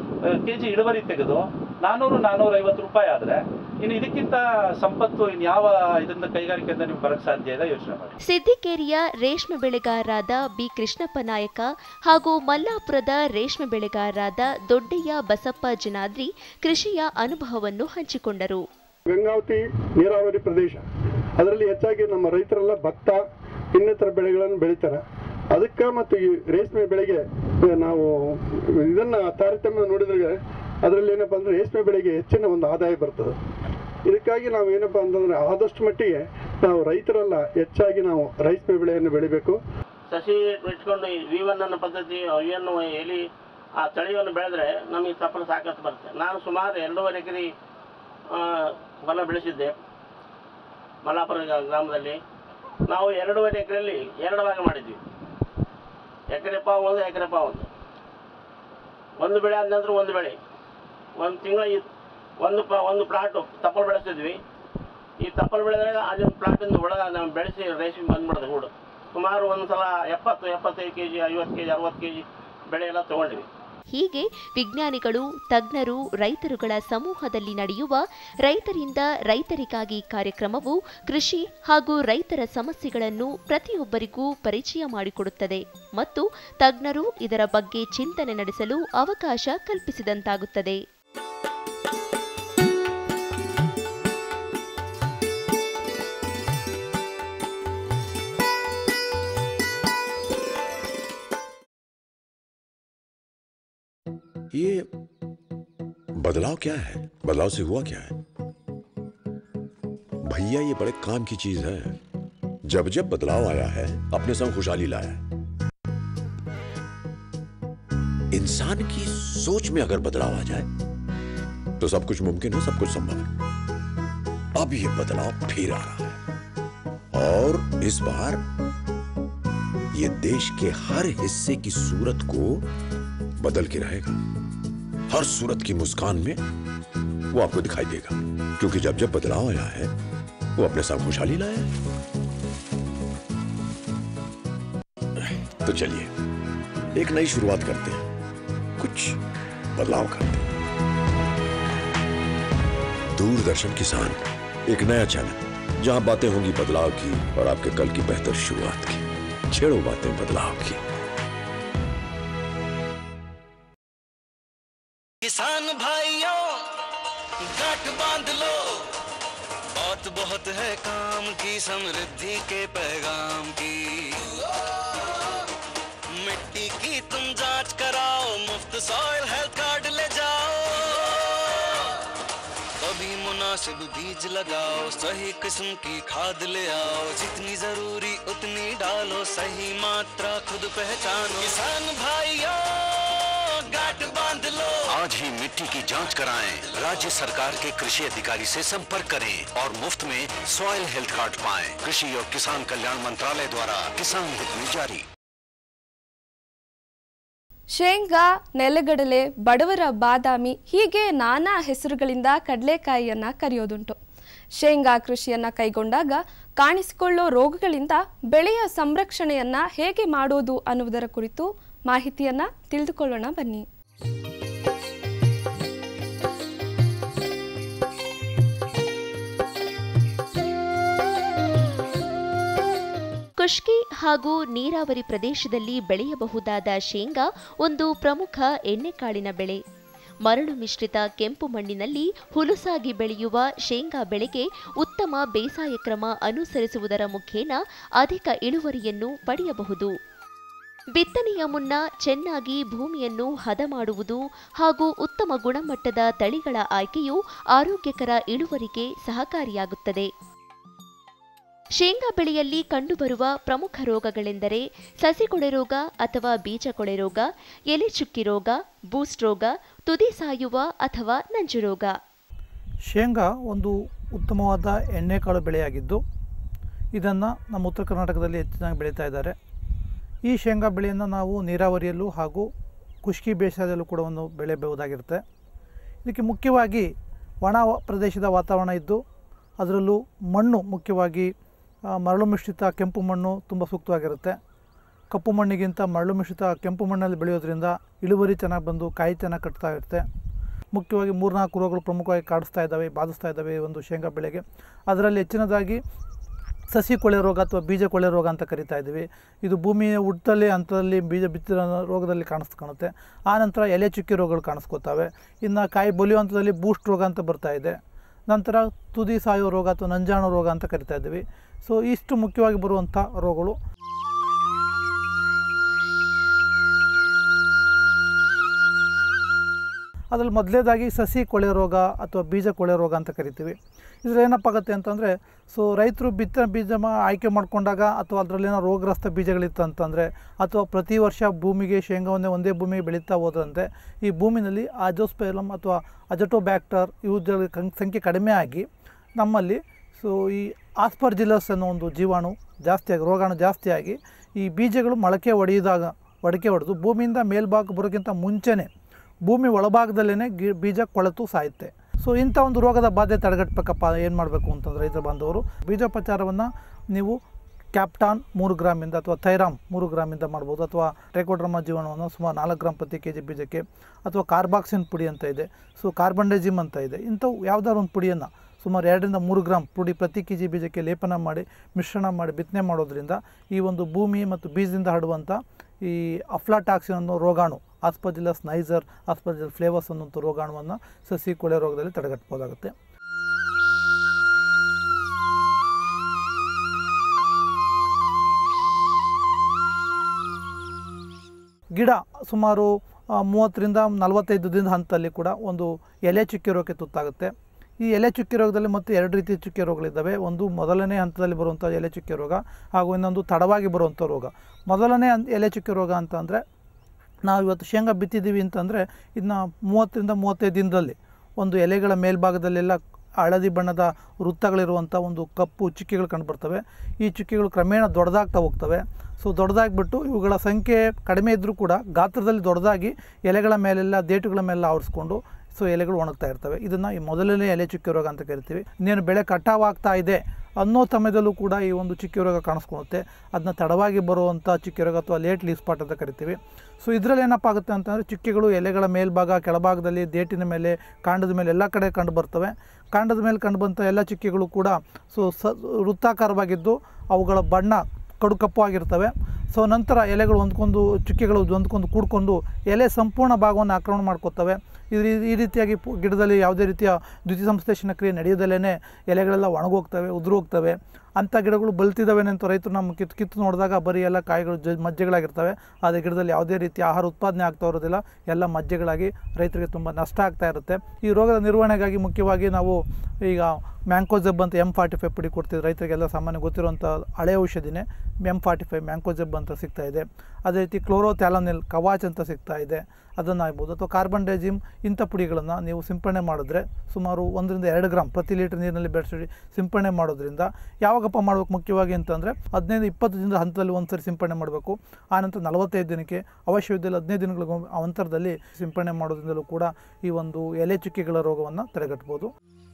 ಕೆ ಜಿ ಇಳುವರಿ ತೆಗೆದು ನಾನ್ನೂರು ನಾನ್ನೂರ ಐವತ್ತು ರೂಪಾಯಿ ಆದರೆ ಇನ್ನು ಇದಕ್ಕಿಂತ ಸಂಪತ್ತು ಇನ್ನು ಯಾವ ಇದರಿಂದ ಕೈಗಾರಿಕೆಯಿಂದ ನೀವು ಬರಕ್ಕೆ ಸಾಧ್ಯ ಇದೆ ಯೋಚನೆ ಮಾಡಿ
ಸಿದ್ದಿಕೇರಿಯ ರೇಷ್ಮೆ ಬೆಳೆಗಾರರಾದ ಬಿ ಕೃಷ್ಣಪ್ಪ ನಾಯಕ ಹಾಗೂ ಮಲ್ಲಾಪುರದ ರೇಷ್ಮೆ ಬೆಳೆಗಾರರಾದ ದೊಡ್ಡಯ್ಯ ಬಸಪ್ಪ ಜನಾದ್ರಿ ಕೃಷಿಯ ಅನುಭವವನ್ನು ಹಂಚಿಕೊಂಡರು
ಗಂಗಾವತಿ ನೀರಾವರಿ ಪ್ರದೇಶ ಅದರಲ್ಲಿ ಹೆಚ್ಚಾಗಿ ನಮ್ಮ ರೈತರೆಲ್ಲ ಭತ್ತ ಇನ್ನಿತರ ಬೆಳೆಗಳನ್ನು ಬೆಳೀತಾರೆ ಅದಕ್ಕೆ ಮತ್ತು ಈ ರೇಷ್ಮೆ ಬೆಳೆಗೆ ನಾವು ಇದನ್ನು ತಾರತಮ್ಯ ನೋಡಿದ್ರೆ ಅದರಲ್ಲಿ ಏನಪ್ಪ ಅಂದರೆ ರೇಷ್ಮೆ ಬೆಳೆಗೆ ಹೆಚ್ಚಿನ ಒಂದು ಆದಾಯ ಬರ್ತದೆ ಇದಕ್ಕಾಗಿ ನಾವು ಏನಪ್ಪ ಅಂತಂದರೆ ಆದಷ್ಟು ಮಟ್ಟಿಗೆ ನಾವು ರೈತರೆಲ್ಲ ಹೆಚ್ಚಾಗಿ ನಾವು ರೇಷ್ಮೆ ಬೆಳೆಯನ್ನು ಬೆಳಿಬೇಕು
ಸಸಿ ಇಟ್ಕೊಂಡು ಈ ವಿ ಒನ್ ಅನ್ನೋ ಪದ್ಧತಿ ಅವನ್ನು ಎಲಿ ಆ ತಳಿಯನ್ನು ಬೆಳೆದ್ರೆ ನಮಗೆ ತಪ್ಪಲು ಸಾಕಷ್ಟು ಬರುತ್ತೆ ನಾನು ಸುಮಾರು ಎರಡೂವರೆ ಎಕರೆ ಆ, ಹೊಲ ಬೆಳೆಸಿದ್ದೆ ಮಲ್ಲಾಪುರ ಗ್ರಾ- ಗ್ರಾಮದಲ್ಲಿ ನಾವು ಎರಡೂವರೆ ಎಕರೆಯಲ್ಲಿ ಎರಡು ಭಾಗ ಮಾಡಿದ್ವಿ ಎಕರೆ ಪಾವು ಒಂದು ಎಕರೆ ಪಾವು ಒಂದು ಒಂದು ಬೆಳೆ ಆದ ನಂತರ ಒಂದು ಬೆಳೆ ಒಂದು ತಿಂಗಳ ಈ ಒಂದು ಪ ಒಂದು ಪ್ಲಾಟು ತಪ್ಪಲು ಬೆಳೆಸ್ತಿದ್ವಿ ಈ ತಪ್ಪಲು ಬೆಳೆದಾಗ ಅದೊಂದು ಪ್ಲಾಟಿಂದ ಒಳಗೆ ನಾವು ಬೆಳೆಸಿ ರೇಷ್ಮೆ ಬಂದ್ಬಿಡ್ದು ಹೂಡು ಸುಮಾರು ಒಂದು ಸಲ ಎಪ್ಪತ್ತು ಎಪ್ಪತ್ತೈದು ಕೆ ಜಿ ಐವತ್ತು ಕೆ ಜಿ ಅರವತ್ತು ಕೆ ಜಿ ಬೆಳೆ ಎಲ್ಲ ತೊಗೊಂಡ್ವಿ
ಹೀಗೆ ವಿಜ್ಞಾನಿಗಳು ತಜ್ಞರು ರೈತರುಗಳ ಸಮೂಹದಲ್ಲಿ ನಡೆಯುವ ರೈತರಿಂದ ರೈತರಿಗಾಗಿ ಕಾರ್ಯಕ್ರಮವು ಕೃಷಿ ಹಾಗೂ ರೈತರ ಸಮಸ್ಯೆಗಳನ್ನು ಪ್ರತಿಯೊಬ್ಬರಿಗೂ ಪರಿಚಯ ಮಾಡಿಕೊಡುತ್ತದೆ ಮತ್ತು ತಜ್ಞರು ಇದರ ಬಗ್ಗೆ ಚಿಂತನೆ ನಡೆಸಲು ಅವಕಾಶ ಕಲ್ಪಿಸಿದಂತಾಗುತ್ತದೆ
ये बदलाव क्या है बदलाव से हुआ क्या है भैया ये बड़े काम की चीज है जब जब बदलाव आया है अपने संग खुशहाली लाया है इंसान की सोच में अगर बदलाव आ जाए तो सब कुछ मुमकिन है सब कुछ संभव है अब ये बदलाव फिर आ रहा है और इस बार ये देश के हर हिस्से की सूरत को बदल के रहेगा हर सूरत की मुस्कान में वो आपको दिखाई देगा क्योंकि जब जब बदलाव आया है वो अपने साथ खुशहाली लाया है तो चलिए एक नई शुरुआत करते हैं कुछ बदलाव करते हैं दूरदर्शन किसान एक नया चैनल जहां बातें होंगी बदलाव की और आपके कल की बेहतर शुरुआत की छेड़ो बातें बदलाव की
किसान भाइयों गांठ बांध लो बहुत बहुत है काम की समृद्धि के पैगाम की मिट्टी की तुम जांच कराओ मुफ्त सॉइल हेल्थ कार्ड ले जाओ कभी मुनासिब बीज लगाओ सही किस्म की खाद ले आओ जितनी जरूरी उतनी डालो सही मात्रा खुद पहचानो किसान भाइयों गांठ बांध लो
आज ही मिट्टी की जांच कराएं राज्य सरकार के कृषि अधिकारी से संपर्क करें और मुफ्त में सॉइल हेल्थ कार्ड पाएं कृषि और किसान कल्याण मंत्रालय द्वारा किसान हित में जारी
ಶೇಂಗಾ ನೆಲಗಡಲೆ ಬಡವರ ಬಾದಾಮಿ ಹೀಗೆ ನಾನಾ ಹೆಸರುಗಳಿಂದ ಕಡಲೆಕಾಯಿಯನ್ನ ಕರೆಯೋದುಂಟು ಶೇಂಗಾ ಕೃಷಿಯನ್ನ ಕೈಗೊಂಡಾಗ ಕಾಣಿಸಿಕೊಳ್ಳೋ ರೋಗಗಳಿಂದ ಬೆಳೆಯ ಸಂರಕ್ಷಣೆಯನ್ನ ಹೇಗೆ ಮಾಡೋದು ಅನ್ನುವುದರ ಕುರಿತು ಮಾಹಿತಿಯನ್ನ ತಿಳಿದುಕೊಳ್ಳೋಣ ಬನ್ನಿ
ಖುಷ್ಕಿ ಹಾಗೂ ನೀರಾವರಿ ಪ್ರದೇಶದಲ್ಲಿ ಬೆಳೆಯಬಹುದಾದ ಶೇಂಗಾ ಒಂದು ಪ್ರಮುಖ ಎಣ್ಣೆಕಾಳಿನ ಬೆಳೆ ಮರಳು ಮಿಶ್ರಿತ ಕೆಂಪು ಮಣ್ಣಿನಲ್ಲಿ ಹುಲುಸಾಗಿ ಬೆಳೆಯುವ ಶೇಂಗಾ ಬೆಳೆಗೆ ಉತ್ತಮ ಬೇಸಾಯ ಕ್ರಮ ಅನುಸರಿಸುವುದರ ಮುಖೇನ ಅಧಿಕ ಇಳುವರಿಯನ್ನು ಪಡೆಯಬಹುದು ಬಿತ್ತನೆಯ ಮುನ್ನ ಚೆನ್ನಾಗಿ ಭೂಮಿಯನ್ನು ಹದ ಮಾಡುವುದು ಹಾಗೂ ಉತ್ತಮ ಗುಣಮಟ್ಟದ ತಳಿಗಳ ಆಯ್ಕೆಯು ಆರೋಗ್ಯಕರ ಇಳುವರಿಗೆ ಸಹಕಾರಿಯಾಗುತ್ತದೆ ಶೇಂಗಾ ಬೆಳೆಯಲ್ಲಿ ಕಂಡುಬರುವ ಪ್ರಮುಖ ರೋಗಗಳೆಂದರೆ ಸಸಿಕೊಳೆ ರೋಗ ಅಥವಾ ಬೀಜ ಕೊಳೆ ರೋಗ ಎಲೆ ಚುಕ್ಕಿ ರೋಗ ಬೂಸ್ಟ್ ರೋಗ ತುದಿ ಸಾಯುವ ಅಥವಾ ನಂಜು ರೋಗ
ಶೇಂಗಾ ಒಂದು ಉತ್ತಮವಾದ ಎಣ್ಣೆಕಾಳು ಬೆಳೆಯಾಗಿದ್ದು ಇದನ್ನು ನಮ್ಮ ಉತ್ತರ ಕರ್ನಾಟಕದಲ್ಲಿ ಹೆಚ್ಚಿನಾಗಿ ಬೆಳೀತಾ ಇದ್ದಾರೆ ಈ ಶೇಂಗಾ ಬೆಳೆಯನ್ನು ನಾವು ನೀರಾವರಿಯಲ್ಲೂ ಹಾಗೂ ಖುಷ್ಕಿ ಬೇಸಾಯದಲ್ಲೂ ಕೂಡ ಒಂದು ಬೆಳೆಯಬಹುದಾಗಿರುತ್ತೆ ಇದಕ್ಕೆ ಮುಖ್ಯವಾಗಿ ಒಣ ಪ್ರದೇಶದ ವಾತಾವರಣ ಇದ್ದು ಅದರಲ್ಲೂ ಮಣ್ಣು ಮುಖ್ಯವಾಗಿ ಆ, ಮರಳು ಮಿಶ್ರಿತ ಕೆಂಪು ಮಣ್ಣು ತುಂಬ ಸೂಕ್ತವಾಗಿರುತ್ತೆ ಕಪ್ಪು ಮಣ್ಣಿಗಿಂತ ಮರಳು ಮಿಶ್ರಿತ ಕೆಂಪು ಮಣ್ಣಲ್ಲಿ ಬೆಳೆಯೋದ್ರಿಂದ ಇಳುವರಿ ಚೆನ್ನಾಗಿ ಬಂದು ಕಾಯಿ ಚೆನ್ನಾಗಿ ಕಟ್ತಾ ಇರುತ್ತೆ ಮುಖ್ಯವಾಗಿ ಮೂರ್ನಾಲ್ಕು ರೋಗಗಳು ಪ್ರಮುಖವಾಗಿ ಕಾಡಿಸ್ತಾ ಇದ್ದಾವೆ ಬಾಧಿಸ್ತಾ ಇದ್ದಾವೆ ಈ ಒಂದು ಶೇಂಗಾ ಬೆಳೆಗೆ ಅದರಲ್ಲಿ ಹೆಚ್ಚಿನದಾಗಿ ಸಸಿ ಕೊಳೆ ರೋಗ ಅಥವಾ ಬೀಜ ಕೊಳೆ ರೋಗ ಅಂತ ಕರಿತಾ ಇದ್ದೀವಿ ಇದು ಭೂಮಿಯ ಹುಟ್ಟಲ್ಲಿ ಹಂತದಲ್ಲಿ ಬೀಜ ಬಿತ್ತಿರೋ ರೋಗದಲ್ಲಿ ಕಾಣಿಸ್ಕೊಳುತ್ತೆ ಆ ನಂತರ ಎಲೆ ಚುಕ್ಕಿ ರೋಗಗಳು ಕಾಣಿಸ್ಕೊತಾವೆ ಇನ್ನು ಕಾಯಿ ಬಲಿಯೋ ಹಂತದಲ್ಲಿ ಬೂಸ್ಟ್ ರೋಗ ಅಂತ ಬರ್ತಾ ಇದೆ ನಂತರ ತುದಿ ಸಾಯೋ ರೋಗ ಅಥವಾ ನಂಜಾಣು ರೋಗ ಅಂತ ಕರಿತಾ ಇದ್ದೀವಿ ಸೊ ಇಷ್ಟು ಮುಖ್ಯವಾಗಿ ಬರುವಂಥ ರೋಗಗಳು ಅದರಲ್ಲಿ ಮೊದಲೇದಾಗಿ ಸಸಿ ಕೊಳೆ ರೋಗ ಅಥವಾ ಬೀಜ ಕೊಳೆ ರೋಗ ಅಂತ ಕರಿತೀವಿ ಇದ್ರಲ್ಲಿ ಏನಪ್ಪ ಆಗುತ್ತೆ ಅಂತಂದರೆ ಸೊ ರೈತರು ಬಿತ್ತ ಬೀಜ ಮಾ ಆಯ್ಕೆ ಮಾಡಿಕೊಂಡಾಗ ಅಥವಾ ಅದರಲ್ಲೇನೋ ರೋಗಗ್ರಸ್ತ ಬೀಜಗಳಿತ್ತು ಅಂತಂದರೆ ಅಥವಾ ಪ್ರತಿ ವರ್ಷ ಭೂಮಿಗೆ ಶೇಂಗಾವನ್ನೇ ಒಂದೇ ಭೂಮಿಗೆ ಬೆಳೀತಾ ಹೋದಂತೆ ಈ ಭೂಮಿನಲ್ಲಿ ಆಜೋಸ್ಪೈಲಮ್ ಅಥವಾ ಅಜಟೋಬ್ಯಾಕ್ಟರ್ ಇವುಗಳ ಕಂ- ಸಂಖ್ಯೆ ಕಡಿಮೆ ಆಗಿ ನಮ್ಮಲ್ಲಿ ಸೊ ಈ ಆಸ್ಪರ್ಜಿಲಸ್ ಅನ್ನೋ ಒಂದು ಜೀವಾಣು ಜಾಸ್ತಿಯಾಗಿ ರೋಗಾಣು ಜಾಸ್ತಿಯಾಗಿ ಈ ಬೀಜಗಳು ಮೊಳಕೆ ಒಡೆಯುವಾಗ ಒಡಕೆ ಹೊಡೆದು ಭೂಮಿಯಿಂದ ಮೇಲ್ಭಾಗ ಬರೋಕ್ಕಿಂತ ಮುಂಚೆನೇ ಭೂಮಿ ಒಳಭಾಗದಲ್ಲೇ ಗಿ ಬೀಜ ಕೊಳೆತು ಸಾಯುತ್ತೆ ಸೊ ಇಂಥ ಒಂದು ರೋಗದ ಬಾಧೆ ತಡೆಗಟ್ಟಬೇಕಪ್ಪ ಏನು ಮಾಡಬೇಕು ಅಂತಂದರೆ ರೈತರ ಬಾಂಧವರು ಬೀಜೋಪಚಾರವನ್ನು ನೀವು ಕ್ಯಾಪ್ಟಾನ್ ಮೂರು ಗ್ರಾಮಿಂದ ಅಥವಾ ಥೈರಾಮ್ ಮೂರು ಗ್ರಾಮಿಂದ ಮಾಡ್ಬೋದು ಅಥವಾ ಟ್ರೈಕೋಡ್ರಮಾ ಜೀವಾಣುವನ್ನು ಸುಮಾರು ನಾಲ್ಕು ಗ್ರಾಮ್ ಪ್ರತಿ ಕೆ ಜಿ ಬೀಜಕ್ಕೆ ಅಥವಾ ಕಾರ್ಬಾಕ್ಸಿನ್ ಪುಡಿ ಅಂತ ಇದೆ ಸೊ ಕಾರ್ಬಂಡೈಜಿಮ್ ಅಂತ ಇದೆ ಇಂಥವು ಯಾವ್ದಾದ್ರು ಒಂದು ಪುಡಿಯನ್ನು ಸುಮಾರು ಎರಡರಿಂದ ಮೂರು ಗ್ರಾಮ್ ಪುಡಿ ಪ್ರತಿ ಕೆ ಜಿ ಬೀಜಕ್ಕೆ ಲೇಪನ ಮಾಡಿ ಮಿಶ್ರಣ ಮಾಡಿ ಬಿತ್ತನೆ ಮಾಡೋದ್ರಿಂದ ಈ ಒಂದು ಭೂಮಿ ಮತ್ತು ಬೀಜದಿಂದ ಹರಡುವಂಥ ಈ ಅಫ್ಲಾಟಾಕ್ಸಿನ್ ಅನ್ನೋ ರೋಗಾಣು ಆಸ್ಪಜಿಲಸ್ ನೈಸರ್ ಆಸ್ಪಜಿಲಸ್ ಫ್ಲೇವರ್ಸ್ ಅನ್ನೋಂಥ ರೋಗಾಣುವನ್ನು ಸಸಿ ಕೊಳೆ ರೋಗದಲ್ಲಿ ತಡೆಗಟ್ಟಬಹುದಾಗುತ್ತೆ ಗಿಡ ಸುಮಾರು ಆ, ಮೂವತ್ತರಿಂದ ನಲವತ್ತೈದು ದಿನದ ಹಂತದಲ್ಲಿ ಕೂಡ ಒಂದು ಎಲೆ ಚುಕ್ಕೆ ರೋಗಕ್ಕೆ ತುತ್ತಾಗುತ್ತೆ ಈ ಎಲೆ ಚುಕ್ಕೆ ರೋಗದಲ್ಲಿ ಮತ್ತು ಎರಡು ರೀತಿಯ ಚುಕ್ಕೆ ರೋಗಗಳಿದ್ದಾವೆ ಒಂದು ಮೊದಲನೇ ಹಂತದಲ್ಲಿ ಬರುವಂಥ ಎಲೆ ಚುಕ್ಕೆ ರೋಗ ಹಾಗೂ ಇನ್ನೊಂದು ತಡವಾಗಿ ಬರುವಂಥ ರೋಗ ಮೊದಲನೇ ಹಂತ ಎಲೆ ಚುಕ್ಕೆ ರೋಗ ಅಂತ ಅಂದರೆ ನಾವು ಇವತ್ತು ಶೇಂಗಾ ಬಿತ್ತಿದ್ದೀವಿ ಅಂತಂದರೆ ಇದನ್ನ ಮೂವತ್ತರಿಂದ ಮೂವತ್ತೈದು ದಿನದಲ್ಲಿ ಒಂದು ಎಲೆಗಳ ಮೇಲ್ಭಾಗದಲ್ಲೆಲ್ಲ ಹಳದಿ ಬಣ್ಣದ ವೃತ್ತಗಳಿರುವಂಥ ಒಂದು ಕಪ್ಪು ಚುಕ್ಕಿಗಳು ಕಂಡುಬರ್ತವೆ ಈ ಚುಕ್ಕಿಗಳು ಕ್ರಮೇಣ ದೊಡ್ಡದಾಗ್ತಾ ಹೋಗ್ತವೆ ಸೊ ದೊಡ್ಡದಾಗಿಬಿಟ್ಟು ಇವುಗಳ ಸಂಖ್ಯೆ ಕಡಿಮೆ ಇದ್ದರೂ ಕೂಡ ಗಾತ್ರದಲ್ಲಿ ದೊಡ್ಡದಾಗಿ ಎಲೆಗಳ ಮೇಲೆಲ್ಲ ದೇಟುಗಳ ಮೇಲೆಲ್ಲ ಆವರಿಸ್ಕೊಂಡು ಸೊ ಎಲೆಗಳು ಒಣಗ್ತಾ ಇರ್ತವೆ ಇದನ್ನು ಈ ಮೊದಲನೇ ಎಲೆ ಚುಕ್ಕೆ ರೋಗ ಅಂತ ಕರಿತೀವಿ ಇನ್ನೇನು ಬೆಳೆ ಕಟಾವಾಗ್ತಾ ಇದೆ ಅನ್ನೋ ಸಮಯದಲ್ಲೂ ಕೂಡ ಈ ಒಂದು ಚುಕ್ಕೆ ರೋಗ ಕಾಣಿಸ್ಕೊಳುತ್ತೆ ಅದನ್ನ ತಡವಾಗಿ ಬರುವಂಥ ಚುಕ್ಕೆ ರೋಗ ಅಥವಾ ಲೇಟ್ ಲೀವ್ ಸ್ಪಾಟ್ ಅಂತ ಕರಿತೀವಿ ಸೊ ಇದರಲ್ಲಿ ಏನಪ್ಪ ಆಗುತ್ತೆ ಅಂತಂದರೆ ಚುಕ್ಕೆಗಳು ಎಲೆಗಳ ಮೇಲ್ಭಾಗ ಕೆಳಭಾಗದಲ್ಲಿ ದೇಟಿನ ಮೇಲೆ ಕಾಂಡದ ಮೇಲೆ ಎಲ್ಲ ಕಡೆ ಕಂಡು ಬರ್ತವೆ ಕಾಂಡದ ಮೇಲೆ ಕಂಡು ಬಂಥ ಎಲ್ಲ ಚುಕ್ಕೆಗಳು ಕೂಡ ಸೊ ಸ ವೃತ್ತಾಕಾರವಾಗಿದ್ದು ಅವುಗಳ ಬಣ್ಣ ಕಡು ಕಪ್ಪು ಆಗಿರ್ತವೆ ಸೊ ನಂತರ ಎಲೆಗಳು ಹೊಂದ್ಕೊಂಡು ಚುಕ್ಕೆಗಳು ಹೊಂದ್ಕೊಂಡು ಕೂಡ್ಕೊಂಡು ಎಲೆ ಸಂಪೂರ್ಣ ಭಾಗವನ್ನು ಆಕ್ರಮಣ ಮಾಡ್ಕೋತವೆ ಇದು ಈ ರೀತಿಯಾಗಿ ಪು- ಗಿಡದಲ್ಲಿ ಯಾವುದೇ ರೀತಿಯ ದ್ವಿತೀಯ ಸಂಶ್ಲೇಷಣ ಕ್ರಿಯೆ ನಡೆಯೋದಲ್ಲೇ ಎಲೆಗಳೆಲ್ಲ ಒಣಗೋಗ್ತವೆ ಉದುರು ಹೋಗ್ತವೆ ಅಂಥ ಗಿಡಗಳು ಬಲ್ತಿದ್ದಾವೆ ಅಂತ ರೈತರು ನಮ್ಮ ಕಿತ್ತು ಕಿತ್ತು ನೋಡಿದಾಗ ಬರೀ ಎಲ್ಲ ಕಾಯಿಗಳು ಜ ಮಜ್ಜೆಗಳಾಗಿರ್ತವೆ ಆದರೆ ಗಿಡದಲ್ಲಿ ಯಾವುದೇ ರೀತಿ ಆಹಾರ ಉತ್ಪಾದನೆ ಆಗ್ತಾ ಇರೋದಿಲ್ಲ ಎಲ್ಲ ಮಜ್ಜೆಗಳಾಗಿ ರೈತರಿಗೆ ತುಂಬ ನಷ್ಟ ಆಗ್ತಾ ಇರುತ್ತೆ ಈ ರೋಗದ ನಿರ್ವಹಣೆಗಾಗಿ ಮುಖ್ಯವಾಗಿ ನಾವು ಈಗ ಮ್ಯಾಂಕೋಜೆಬ್ ಅಂತ ಎಮ್ ಫಾರ್ಟಿ ಫೈವ್ ಪುಡಿ ಕೊಡ್ತಿದ್ದು ರೈತರಿಗೆಲ್ಲ ಸಾಮಾನ್ಯ ಗೊತ್ತಿರುವಂಥ ಹಳೆ ಔಷಧಿನೇ ಎಮ್ ಫಾರ್ಟಿ ಫೈವ್ ಮ್ಯಾಂಕೋಜೆಬ್ ಅಂತ ಸಿಗ್ತಾ ಇದೆ ಅದೇ ರೀತಿ ಕ್ಲೋರೋಥ್ಯಾಲೋನಿಲ್ ಕವಾಚ್ ಅಂತ ಸಿಗ್ತಾ ಇದೆ ಅದನ್ನು ಆಗ್ಬೋದು ಅಥವಾ ಕಾರ್ಬನ್ ಡೈಜಿಮ್ ಇಂಥ ಪುಡಿಗಳನ್ನು ನೀವು ಸಿಂಪಡಣೆ ಮಾಡಿದ್ರೆ ಸುಮಾರು ಒಂದರಿಂದ ಎರಡು ಗ್ರಾಮ್ ಪ್ರತಿ ಲೀಟರ್ ನೀರಿನಲ್ಲಿ ಬೆಳೆಸಿ ಸಿಂಪಡಣೆ ಮಾಡೋದ್ರಿಂದ ಯಾವಾಗಪ್ಪ ಮಾಡಬೇಕು ಮುಖ್ಯವಾಗಿ ಅಂತಂದರೆ ಹದಿನೈದು ಇಪ್ಪತ್ತು ದಿನದ ಹಂತದಲ್ಲಿ ಒಂದು ಸರಿ ಸಿಂಪಡಣೆ ಮಾಡಬೇಕು ಆನಂತರ ನಲವತ್ತೈದು ದಿನಕ್ಕೆ ಅವಶ್ಯವಿದ್ದಲ್ಲಿ ಹದಿನೈದು ದಿನಗಳ ಅಂತರದಲ್ಲಿ ಸಿಂಪಡಣೆ ಮಾಡೋದ್ರಿಂದಲೂ ಕೂಡ ಈ ಒಂದು ಎಲೆ ಚುಕ್ಕೆಗಳ ರೋಗವನ್ನು ತಡೆಗಟ್ಬೋದು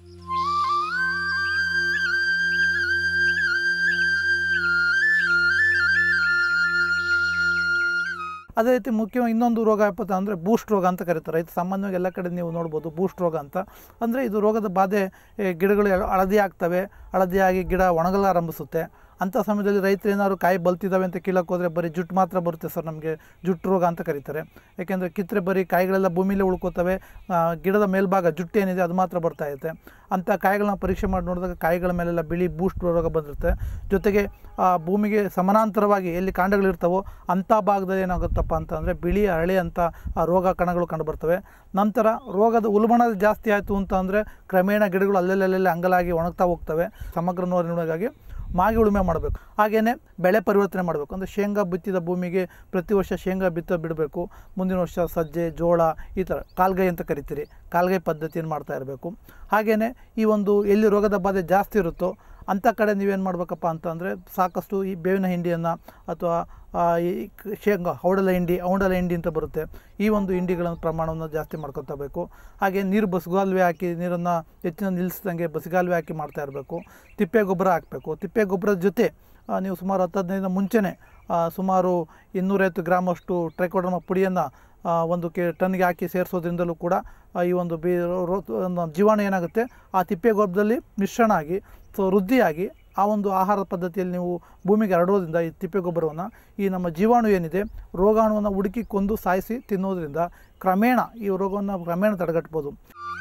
ಅದೇ ರೀತಿ ಮುಖ್ಯವಾಗಿ ಇನ್ನೊಂದು ರೋಗ ಯಾವಪ್ಪ ಅಂದರೆ ಬೂಸ್ಟ್ ರೋಗ ಅಂತ ಕರೀತಾರೆ ರೈತ ಸಾಮಾನ್ಯವಾಗಿ ಎಲ್ಲ ಕಡೆ ನೀವು ನೋಡ್ಬೋದು ಬೂಸ್ಟ್ ರೋಗ ಅಂತ ಅಂದರೆ ಇದು ರೋಗದ ಬಾಧೆ ಏ, ಗಿಡಗಳು ಎಳ- ಹಳದಿ ಆಗ್ತವೆ ಹಳದಿಯಾಗಿ ಗಿಡ ಒಣಗಲಾರಂಭಿಸುತ್ತೆ ಅಂಥ ಸಮಯದಲ್ಲಿ ರೈತರು ಏನಾದ್ರು ಕಾಯಿ ಬಲ್ತಿದ್ದಾವೆ ಅಂತ ಕೀಳಕ್ಕೆ ಹೋದರೆ ಬರೀ ಜುಟ್ಟು ಮಾತ್ರ ಬರುತ್ತೆ ಸರ್ ನಮಗೆ ಜುಟ್ಟು ರೋಗ ಅಂತ ಕರೀತಾರೆ ಯಾಕೆಂದರೆ ಕಿತ್ತರೆ ಬರೀ ಕಾಯಿಗಳೆಲ್ಲ ಭೂಮಿಲೇ ಉಳ್ಕೋತವೆ ಆ, ಗಿಡದ ಮೇಲ್ಭಾಗ ಜುಟ್ಟು ಏನಿದೆ ಅದು ಮಾತ್ರ ಬರ್ತಾ ಇರುತ್ತೆ ಅಂಥ ಕಾಯಿಗಳನ್ನ ಪರೀಕ್ಷೆ ಮಾಡಿ ನೋಡಿದಾಗ ಕಾಯಿಗಳ ಮೇಲೆಲ್ಲ ಬಿಳಿ ಬೂಸ್ಟ್ ರೋಗ ಬಂದಿರುತ್ತೆ ಜೊತೆಗೆ ಆ ಭೂಮಿಗೆ ಸಮಾನಾಂತರವಾಗಿ ಎಲ್ಲಿ ಕಾಂಡಗಳಿರ್ತಾವೋ ಅಂಥ ಭಾಗದಲ್ಲಿ ಏನಾಗುತ್ತಪ್ಪ ಅಂತಂದರೆ ಬಿಳಿ ಹರಳೆ ಅಂತ ಆ ರೋಗ ಕಣಗಳು ಕಂಡುಬರ್ತವೆ ನಂತರ ರೋಗದ ಉಲ್ಬಣ ಜಾಸ್ತಿ ಆಯಿತು ಅಂತ ಅಂದರೆ ಕ್ರಮೇಣ ಗಿಡಗಳು ಅಲ್ಲೆಲ್ಲಲ್ಲಿ ಅಂಗಲಾಗಿ ಒಣಗ್ತಾ ಹೋಗ್ತವೆ ಸಮಗ್ರ ನಿರ್ವಹಣೆಗಾಗಿ ಮಾಗಿ ಉಳುಮೆ ಮಾಡಬೇಕು ಹಾಗೆಯೇ ಬೆಳೆ ಪರಿವರ್ತನೆ ಮಾಡಬೇಕು ಅಂದರೆ ಶೇಂಗಾ ಬಿತ್ತಿದ ಭೂಮಿಗೆ ಪ್ರತಿ ವರ್ಷ ಶೇಂಗಾ ಬಿತ್ತ ಬಿಡಬೇಕು ಮುಂದಿನ ವರ್ಷ ಸಜ್ಜೆ ಜೋಳ ಈ ಥರ ಕಾಲ್ಗೈ ಅಂತ ಕರಿತೀರಿ ಕಾಲ್ಗೈ ಪದ್ಧತಿಯನ್ನು ಮಾಡ್ತಾ ಇರಬೇಕು ಹಾಗೆಯೇ ಈ ಒಂದು ಎಲ್ಲಿ ರೋಗದ ಬಾಧೆ ಜಾಸ್ತಿ ಇರುತ್ತೋ ಅಂಥ ಕಡೆ ನೀವೇನು ಮಾಡಬೇಕಪ್ಪ ಅಂತಂದರೆ ಸಾಕಷ್ಟು ಈ ಬೇವಿನ ಹಿಂಡಿಯನ್ನು ಅಥವಾ ಆ, ಈ ಕ- ಶೇಂಗಾ ಔಡಲ ಹಿಂಡಿ ಔಡಲ ಹಿಂಡಿ ಅಂತ ಬರುತ್ತೆ ಈ ಒಂದು ಹಿಂಡಿಗಳ ಪ್ರಮಾಣವನ್ನು ಜಾಸ್ತಿ ಮಾಡ್ಕೊತಬೇಕು ಹಾಗೆ ನೀರು ಬಸ್ಗಾಲುವೆ ಹಾಕಿ ನೀರನ್ನು ಹೆಚ್ಚಿನ ನಿಲ್ಲಿಸ್ದಂಗೆ ಬಸಿಗಾಲುವೆ ಹಾಕಿ ಮಾಡ್ತಾ ಇರಬೇಕು ತಿಪ್ಪೆ ಗೊಬ್ಬರ ಹಾಕಬೇಕು ತಿಪ್ಪೆ ಗೊಬ್ಬರದ ಜೊತೆ ಆ, ನೀವು ಸುಮಾರು ಹತ್ತು ಹದಿನೈದು ಮುಂಚೆನೇ ಆ, ಸುಮಾರು ಇನ್ನೂರೈವತ್ತು ಗ್ರಾಮಷ್ಟು ಟ್ರೈಕೋಡರ್ಮ ಪುಡಿಯನ್ನು ಒಂದು ಕೆ ಟನ್ಗೆ ಹಾಕಿ ಸೇರಿಸೋದ್ರಿಂದಲೂ ಕೂಡ ಆ, ಈ ಒಂದು ಬಿ ರೋ- ರೋ- ಒಂದು ಜೀವಾಣು ಏನಾಗುತ್ತೆ ಆ ತಿಪ್ಪೆ ಗೊಬ್ಬರದಲ್ಲಿ ಮಿಶ್ರಣ ಆಗಿ ಸೊ ವೃದ್ಧಿಯಾಗಿ ಆ ಒಂದು ಆಹಾರ ಪದ್ಧತಿಯಲ್ಲಿ ನೀವು ಭೂಮಿಗೆ ಹರಡೋದ್ರಿಂದ ಈ ತಿಪ್ಪೆ ಗೊಬ್ಬರವನ್ನು ಈ ನಮ್ಮ ಜೀವಾಣು ಏನಿದೆ ರೋಗಾಣುವನ್ನು ಹುಡುಕಿ ಕೊಂದು ಸಾಯಿಸಿ ತಿನ್ನೋದ್ರಿಂದ ಕ್ರಮೇಣ ಈ ರೋಗವನ್ನು ಕ್ರಮೇಣ ತಡೆಗಟ್ಬೋದು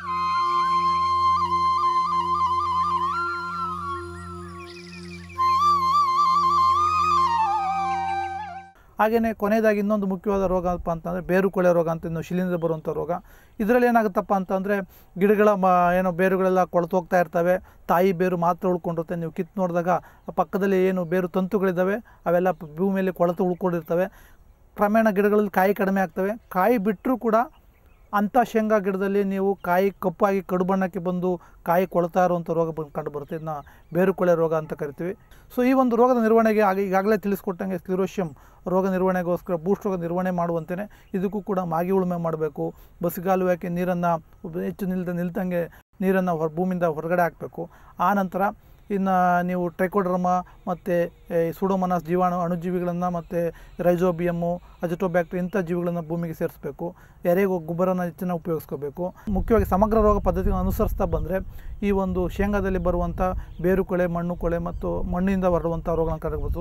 ಹಾಗೆಯೇ ಕೊನೆಯದಾಗಿ ಇನ್ನೊಂದು ಮುಖ್ಯವಾದ ರೋಗ ಅಪ್ಪ ಅಂತಂದರೆ ಬೇರು ಕೊಳೆ ರೋಗ ಅಂತ ಇನ್ನು ಶಿಲೀಂಧ್ರ ಬರುವಂಥ ರೋಗ ಇದರಲ್ಲಿ ಏನಾಗುತ್ತಪ್ಪ ಅಂತಂದರೆ ಗಿಡಗಳ ಮ ಏನೋ ಬೇರುಗಳೆಲ್ಲ ಕೊಳೆತು ಹೋಗ್ತಾ ಇರ್ತವೆ ತಾಯಿ ಬೇರು ಮಾತ್ರ ಉಳ್ಕೊಂಡಿರುತ್ತೆ ನೀವು ಕಿತ್ತು ನೋಡಿದಾಗ ಪಕ್ಕದಲ್ಲಿ ಏನು ಬೇರು ತಂತುಗಳಿದ್ದಾವೆ ಅವೆಲ್ಲ ಪ- ಭೂಮಿಯಲ್ಲಿ ಕೊಳೆತು ಉಳ್ಕೊಂಡಿರ್ತವೆ ಕ್ರಮೇಣ ಗಿಡಗಳಲ್ಲಿ ಕಾಯಿ ಕಡಿಮೆ ಆಗ್ತವೆ ಕಾಯಿ ಬಿಟ್ಟರೂ ಕೂಡ ಅಂಥ ಶೇಂಗಾ ಗಿಡದಲ್ಲಿ ನೀವು ಕಾಯಿ ಕಪ್ಪಾಗಿ ಕಡು ಬಣ್ಣಕ್ಕೆ ಬಂದು ಕಾಯಿ ಕೊಳ್ತಾ ಇರುವಂಥ ರೋಗ ಬಂದು ಕಂಡು ಬರುತ್ತೆ ಇದನ್ನ ಬೇರುಕೊಳೆ ರೋಗ ಅಂತ ಕರಿತೀವಿ ಸೊ ಈ ಒಂದು ರೋಗದ ನಿರ್ವಹಣೆಗೆ ಆಗ ಈಗಾಗಲೇ ತಿಳಿಸ್ಕೊಟ್ಟಂಗೆ ಸ್ಕ್ಲಿರೋಷಿಯಂ ರೋಗ ನಿರ್ವಹಣೆಗೋಸ್ಕರ ಬೂಸ್ಟ್ ರೋಗ ನಿರ್ವಹಣೆ ಮಾಡುವಂತೆಯೇ ಇದಕ್ಕೂ ಕೂಡ ಮಾಗಿ ಉಳುಮೆ ಮಾಡಬೇಕು ಬಸಿಗಾಲುವೆ ಹಾಕಿ ನೀರನ್ನು ಹೆಚ್ಚು ನಿಲ್ದ ನಿಲ್ದಂಗೆ ನೀರನ್ನು ಹೊರ ಭೂಮಿಯಿಂದ ಹೊರಗಡೆ ಹಾಕಬೇಕು ಆ ನಂತರ ಇನ್ನು ನೀವು ಟ್ರೈಕೋಡ್ರಮ ಮತ್ತು ಸುಡೋಮನಾಸ್ ಜೀವಾಣು ಅಣುಜೀವಿಗಳನ್ನು ಮತ್ತು ರೈಜೋಬಿಯಮ್ಮು ಅಜಟೋಬ್ಯಾಕ್ಟರಿ ಇಂಥ ಜೀವಿಗಳನ್ನು ಭೂಮಿಗೆ ಸೇರಿಸಬೇಕು ಎರೆಗೊ ಗೊಬ್ಬರನ ಹೆಚ್ಚಿನ ಉಪಯೋಗಿಸ್ಕೋಬೇಕು ಮುಖ್ಯವಾಗಿ ಸಮಗ್ರ ರೋಗ ಪದ್ಧತಿಯನ್ನು ಅನುಸರಿಸ್ತಾ ಬಂದರೆ ಈ ಒಂದು ಶೇಂಗಾದಲ್ಲಿ ಬರುವಂಥ ಬೇರು ಕೊಳೆ ಮಣ್ಣು ಕೊಳೆ ಮತ್ತು ಮಣ್ಣಿನಿಂದ ಬರುವಂಥ ರೋಗಗಳನ್ನು ತಡೆಗಬಹುದು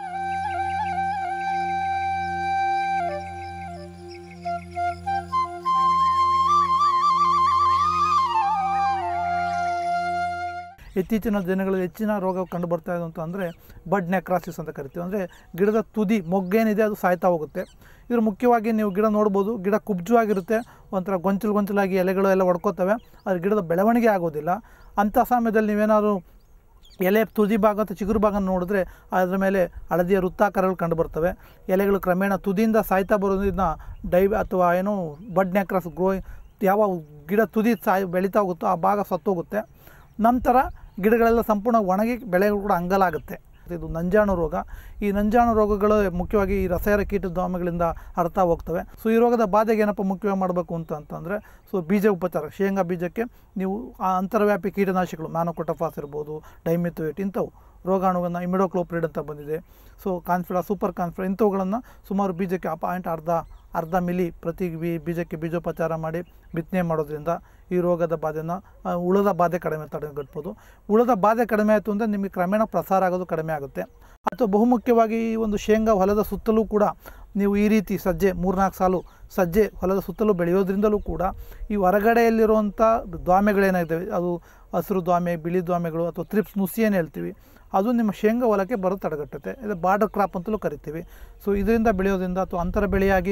ಇತ್ತೀಚಿನ ದಿನಗಳಲ್ಲಿ ಹೆಚ್ಚಿನ ರೋಗ ಕಂಡು ಬರ್ತಾ ಇದೆ ಅಂತ ಅಂದರೆ ಬಡ್ ನೆಕ್ರಾಸಿಸ್ ಅಂತ ಕರಿತೀವಿ ಅಂದರೆ ಗಿಡದ ತುದಿ ಮೊಗ್ಗೇನಿದೆ ಅದು ಸಾಯ್ತಾ ಹೋಗುತ್ತೆ ಇದ್ರ ಮುಖ್ಯವಾಗಿ ನೀವು ಗಿಡ ನೋಡ್ಬೋದು ಗಿಡ ಕುಬ್ಜವಾಗಿರುತ್ತೆ ಒಂಥರ ಗೊಂಚಲು ಗೊಂಚಲಾಗಿ ಎಲೆಗಳು ಎಲ್ಲ ಒಡ್ಕೋತವೆ ಆದರೆ ಗಿಡದ ಬೆಳವಣಿಗೆ ಆಗೋದಿಲ್ಲ ಅಂಥ ಸಮಯದಲ್ಲಿ ನೀವೇನಾದ್ರು ಎಲೆ ತುದಿ ಭಾಗ ಅಥವಾ ಚಿಗುರು ಭಾಗ ನೋಡಿದ್ರೆ ಅದರ ಮೇಲೆ ಹಳದಿಯ ವೃತ್ತಾಕಾರಗಳು ಕಂಡು ಬರ್ತವೆ ಎಲೆಗಳು ಕ್ರಮೇಣ ತುದಿಯಿಂದ ಸಾಯ್ತಾ ಬರೋದ್ರಿಂದ ಡೈ ಅಥವಾ ಏನು ಬಡ್ ನೆಕ್ರಾಸ್ ಗ್ರೋ ಯಾವ ಗಿಡ ತುದಿ ಸಾಯ್ ಬೆಳೀತಾ ಹೋಗುತ್ತೋ ಆ ಭಾಗ ಸತ್ತೋಗುತ್ತೆ ನಂತರ ಗಿಡಗಳೆಲ್ಲ ಸಂಪೂರ್ಣ ಒಣಗಿ ಬೆಳೆಗಳು ಕೂಡ ಅಂಗಲಾಗುತ್ತೆ ಇದು ನಂಜಾಣು ರೋಗ ಈ ನಂಜಾಣು ರೋಗಗಳು ಮುಖ್ಯವಾಗಿ ಈ ರಸಾಯನ ಕೀಟಧಾಮಗಳಿಂದ ಹರಡ್ತಾ ಹೋಗ್ತವೆ ಸೊ ಈ ರೋಗದ ಬಾಧೆಗೆ ಏನಪ್ಪ ಮುಖ್ಯವಾಗಿ ಮಾಡಬೇಕು ಅಂತ ಅಂತಂದರೆ ಸೊ ಬೀಜ ಉಪಚಾರ ಶೇಂಗಾ ಬೀಜಕ್ಕೆ ನೀವು ಆ ಅಂತರ್ವ್ಯಾಪಿ ಕೀಟನಾಶಕಗಳು ಮ್ಯಾನೋಕೊಟಫಾಸ್ ಇರ್ಬೋದು ಡೈಮಿಥೋಯೇಟ್ ಇಂಥವು ರೋಗಾಣುಗಳನ್ನು ಇಮಿಡೋಕ್ಲೋಪ್ರಿಡ್ ಅಂತ ಬಂದಿದೆ ಸೊ ಕಾನ್ಫಿಡ ಸೂಪರ್ ಕಾನ್ಫಿಡ ಇಂಥವುಗಳನ್ನು ಸುಮಾರು ಬೀಜಕ್ಕೆ ಪಾಯಿಂಟ್ ಅರ್ಧ ಅರ್ಧ ಮಿಲಿ ಪ್ರತಿ ಬೀ ಬೀಜಕ್ಕೆ ಬೀಜೋಪಚಾರ ಮಾಡಿ ಬಿತ್ತನೆ ಮಾಡೋದ್ರಿಂದ ಈ ರೋಗದ ಬಾಧೆನ ಆ, ಹುಳದ ಬಾಧೆ ಕಡಿಮೆ ತಡೆಗಟ್ಬೋದು ಹುಳದ ಬಾಧೆ ಕಡಿಮೆ ಆಯಿತು ಅಂದರೆ ನಿಮಗೆ ಕ್ರಮೇಣ ಪ್ರಸಾರ ಆಗೋದು ಕಡಿಮೆ ಆಗುತ್ತೆ ಅಥವಾ ಬಹುಮುಖ್ಯವಾಗಿ ಈ ಒಂದು ಶೇಂಗಾ ಹೊಲದ ಸುತ್ತಲೂ ಕೂಡ ನೀವು ಈ ರೀತಿ ಸಜ್ಜೆ ಮೂರ್ನಾಲ್ಕು ಸಾಲು ಸಜ್ಜೆ ಹೊಲದ ಸುತ್ತಲೂ ಬೆಳೆಯೋದ್ರಿಂದಲೂ ಕೂಡ ಈ ಹೊರಗಡೆಯಲ್ಲಿರುವಂಥ ದ್ವಾಮೆಗಳೇನಾಗಿದ್ದಾವೆ ಅದು ಹಸಿರು ದ್ವಾಮೆ ಬಿಳಿ ದ್ವಾಮೆಗಳು ಅಥವಾ ತ್ರಿಪ್ಸ್ ನುಸಿ ಏನು ಹೇಳ್ತೀವಿ ಅದು ನಿಮ್ಮ ಶೇಂಗಾ ಹೊಲಕ್ಕೆ ಬರೋದು ತಡೆಗಟ್ಟುತ್ತೆ ಇದು ಬಾರ್ಡರ್ ಕ್ರಾಪ್ ಅಂತಲೂ ಕರಿತೀವಿ ಸೊ ಇದರಿಂದ ಬೆಳೆಯೋದ್ರಿಂದ ಅಥವಾ ಅಂತರ ಬೆಳೆಯಾಗಿ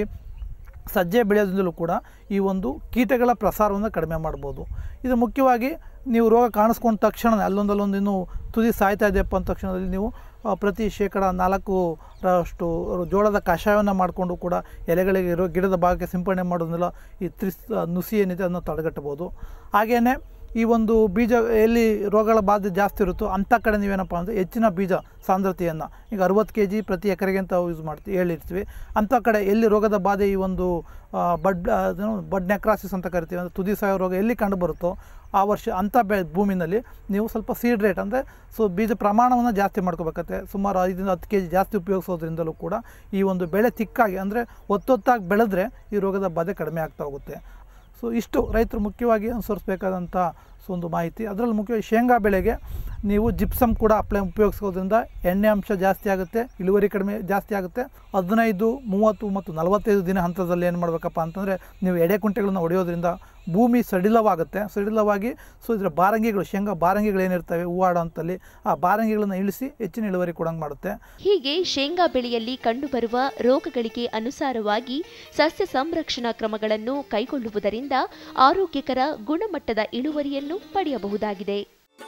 ಸಜ್ಜೆ ಬೆಳೆಯೋದ್ರಿಂದಲೂ ಕೂಡ ಈ ಒಂದು ಕೀಟಗಳ ಪ್ರಸಾರವನ್ನು ಕಡಿಮೆ ಮಾಡ್ಬೋದು ಇದು ಮುಖ್ಯವಾಗಿ ನೀವು ರೋಗ ಕಾಣಿಸ್ಕೊಂಡ ತಕ್ಷಣ ಅಲ್ಲೊಂದು ಅಲ್ಲೊಂದು ಇನ್ನೂ ತುದಿ ಸಾಯ್ತಾ ಇದೆಯಪ್ಪ ಅಂದ ತಕ್ಷಣದಲ್ಲಿ ನೀವು ಆ, ಪ್ರತಿ ಶೇಕಡ ನಾಲ್ಕರಷ್ಟು ಜೋಳದ ಕಷಾಯವನ್ನು ಮಾಡಿಕೊಂಡು ಕೂಡ ಎಲೆಗಳಿಗೆ ಇರೋ ಗಿಡದ ಭಾಗಕ್ಕೆ ಸಿಂಪಡಣೆ ಮಾಡೋದ್ರಿಂದ ಈ ತ್ರಿಸ್ ನುಸಿ ಏನಿದೆ ಅದನ್ನು ತಡೆಗಟ್ಟಬೋದು ಹಾಗೆಯೇ ಈ ಒಂದು ಬೀಜ ಎಲ್ಲಿ ರೋಗಗಳ ಬಾಧೆ ಜಾಸ್ತಿ ಇರುತ್ತೋ ಅಂಥ ಕಡೆ ನೀವೇನಪ್ಪ ಅಂದರೆ ಹೆಚ್ಚಿನ ಬೀಜ ಸಾಂದ್ರತೆಯನ್ನು ಈಗ ಅರುವತ್ತು ಕೆ ಜಿ ಪ್ರತಿ ಎಕರೆಗೆ ಅಂತ ಯೂಸ್ ಮಾಡ್ತೀವಿ ಹೇಳಿರ್ತೀವಿ ಅಂಥ ಕಡೆ ಎಲ್ಲಿ ರೋಗದ ಬಾಧೆ ಈ ಒಂದು ಆ, ಬಡ್ ಅದೇನು ಬಡ್ ನೆಕ್ರಾಸಿಸ್ ಅಂತ ಕರಿತೀವಿ ಅಂದರೆ ತುದಿ ಸಾಯೋ ರೋಗ ಎಲ್ಲಿ ಕಂಡು ಬರುತ್ತೋ ಆ ವರ್ಷ ಅಂಥ ಬೆ ಭೂಮಿನಲ್ಲಿ ನೀವು ಸ್ವಲ್ಪ ಸೀಡ್ ರೇಟ್ ಅಂದರೆ ಸೊ ಬೀಜ ಪ್ರಮಾಣವನ್ನು ಜಾಸ್ತಿ ಮಾಡ್ಕೋಬೇಕತ್ತೆ ಸುಮಾರು ಐದರಿಂದ ಹತ್ತು ಕೆ ಜಿ ಜಾಸ್ತಿ ಉಪಯೋಗಿಸೋದ್ರಿಂದಲೂ ಕೂಡ ಈ ಒಂದು ಬೆಳೆ ತಿಕ್ಕಾಗಿ ಅಂದರೆ ಒತ್ತೊತ್ತಾಗಿ ಬೆಳೆದ್ರೆ ಈ ರೋಗದ ಬಾಧೆ ಕಡಿಮೆ ಆಗ್ತಾ ಹೋಗುತ್ತೆ ಸೊ ಇಷ್ಟು ರೈತರು ಮುಖ್ಯವಾಗಿ ಅನುಸರಿಸಬೇಕಾದಂಥ ಸೊ ಒಂದು ಮಾಹಿತಿ ಅದರಲ್ಲಿ ಮುಖ್ಯವಾಗಿ ಶೇಂಗಾ ಬೆಳೆಗೆ ನೀವು ಜಿಪ್ಸಮ್ ಕೂಡ ಅಪ್ಲೈ ಉಪಯೋಗಿಸೋದ್ರಿಂದ ಎಣ್ಣೆ ಅಂಶ ಜಾಸ್ತಿ ಆಗುತ್ತೆ ಇಳುವರಿ ಕಡಿಮೆ ಜಾಸ್ತಿ ಆಗುತ್ತೆ ಹದಿನೈದು ಮೂವತ್ತು ಮತ್ತು ನಲವತ್ತೈದು ದಿನ ಹಂತದಲ್ಲಿ ಏನು ಮಾಡಬೇಕಪ್ಪ ಅಂತಂದರೆ ನೀವು ಎಡೆ ಕುಂಟೆಗಳನ್ನ ಹೊಡೆಯೋದ್ರಿಂದ ಭೂಮಿ ಸಡಿಲವಾಗುತ್ತೆ ಸಡಿಲವಾಗಿ ಸೊ ಇದರ ಬಾರಂಗಿಗಳು ಶೇಂಗಾ ಬಾರಂಗಿಗಳು ಏನಿರ್ತವೆ ಹೂವಾಡೋ ಅಂತಲ್ಲಿ ಆ ಬಾರಂಗಿಗಳನ್ನು ಇಳಿಸಿ ಹೆಚ್ಚಿನ ಇಳುವರಿ ಕೊಡಂಗೆ ಮಾಡುತ್ತೆ
ಹೀಗೆ ಶೇಂಗಾ ಬೆಳೆಯಲ್ಲಿ ಕಂಡುಬರುವ ರೋಗಗಳಿಗೆ ಅನುಸಾರವಾಗಿ ಸಸ್ಯ ಸಂರಕ್ಷಣಾ ಕ್ರಮಗಳನ್ನು ಕೈಗೊಳ್ಳುವುದರಿಂದ ಆರೋಗ್ಯಕರ ಗುಣಮಟ್ಟದ ಇಳುವರಿಯನ್ನು ಪಡೆಯಬಹುದಾಗಿದೆ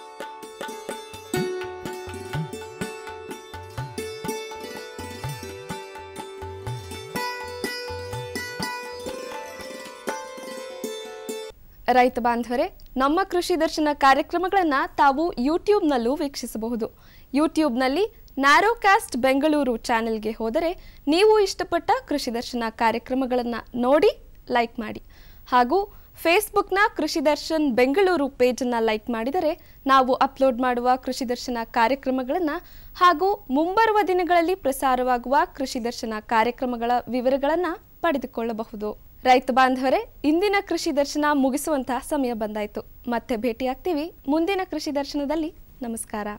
ರೈತ ಬಾಂಧವರೇ ನಮ್ಮ ಕೃಷಿ ದರ್ಶನ ಕಾರ್ಯಕ್ರಮಗಳನ್ನು ತಾವು ಯೂಟ್ಯೂಬ್ನಲ್ಲೂ ವೀಕ್ಷಿಸಬಹುದು ಯೂಟ್ಯೂಬ್ನಲ್ಲಿ ನ್ಯಾರೋಕ್ಯಾಸ್ಟ್ ಬೆಂಗಳೂರು ಚಾನೆಲ್ಗೆ ಹೋದರೆ ನೀವು ಇಷ್ಟಪಟ್ಟ ಕೃಷಿ ದರ್ಶನ ಕಾರ್ಯಕ್ರಮಗಳನ್ನು ನೋಡಿ ಲೈಕ್ ಮಾಡಿ ಹಾಗೂ ಫೇಸ್ಬುಕ್ನ ಕೃಷಿ ದರ್ಶನ್ ಬೆಂಗಳೂರು ಪೇಜನ್ನು ಲೈಕ್ ಮಾಡಿದರೆ ನಾವು ಅಪ್ಲೋಡ್ ಮಾಡುವ ಕೃಷಿ ದರ್ಶನ ಕಾರ್ಯಕ್ರಮಗಳನ್ನು ಹಾಗೂ ಮುಂಬರುವ ದಿನಗಳಲ್ಲಿ ಪ್ರಸಾರವಾಗುವ ಕೃಷಿ ದರ್ಶನ ಕಾರ್ಯಕ್ರಮಗಳ ವಿವರಗಳನ್ನು ಪಡೆದುಕೊಳ್ಳಬಹುದು ರೈತ ಬಾಂಧವರೇ ಇಂದಿನ ಕೃಷಿ ದರ್ಶನ ಮುಗಿಸುವಂತಹ ಸಮಯ ಬಂದಾಯಿತು ಮತ್ತೆ ಭೇಟಿಯಾಗ್ತೀವಿ ಮುಂದಿನ ಕೃಷಿ ದರ್ಶನದಲ್ಲಿ ನಮಸ್ಕಾರ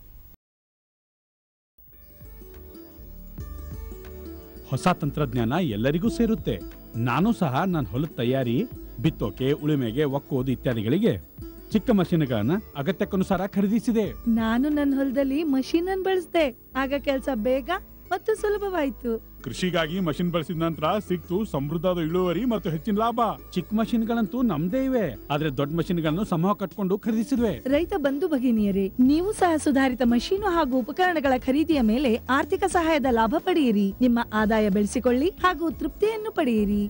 ಹೊಸ ತಂತ್ರಜ್ಞಾನ ಎಲ್ಲರಿಗೂ ಸೇರುತ್ತೆ ನಾನು ಸಹ ನನ್ನ ಹೊಲದ ತಯಾರಿ ಬಿತ್ತೋಕೆ ಉಳುಮೆಗೆ ಒಕ್ಕೋದು ಇತ್ಯಾದಿಗಳಿಗೆ ಚಿಕ್ಕ ಮಷೀನ್ಗಳನ್ನ ಅಗತ್ಯಕ್ಕನುಸಾರ ಖರೀದಿಸಿದೆ
ನಾನು ನನ್ನ ಹೊಲದಲ್ಲಿ ಮಷೀನ್ ಅನ್ನು ಬಳಸಿದೆ ಆಗ ಕೆಲಸ ಬೇಗ ಮತ್ತು ಸುಲಭವಾಯ್ತು
ಕೃಷಿಗಾಗಿ ಮಷಿನ್ ಬಳಸಿದ ನಂತರ ಸಿಕ್ತು ಸಮೃದ್ಧದ ಇಳುವರಿ ಮತ್ತು ಹೆಚ್ಚಿನ ಲಾಭ ಚಿಕ್ಕ ಮಷಿನ್ಗಳಂತೂ ನಮ್ದೇ ಇವೆ ಆದ್ರೆ ದೊಡ್ಡ ಮಷಿನ್ಗಳನ್ನು ಸಮೂಹ ಕಟ್ಕೊಂಡು ಖರೀದಿಸಿದ್ವಿ
ರೈತ ಬಂಧು ಭಗಿನಿಯರೇ ನೀವು ಸಹ ಸುಧಾರಿತ ಮಷೀನು ಹಾಗೂ ಉಪಕರಣಗಳ ಖರೀದಿಯ ಮೇಲೆ ಆರ್ಥಿಕ ಸಹಾಯದ ಲಾಭ ಪಡೆಯಿರಿ ನಿಮ್ಮ ಆದಾಯ ಬೆಳೆಸಿಕೊಳ್ಳಿ ಹಾಗೂ ತೃಪ್ತಿಯನ್ನು ಪಡೆಯಿರಿ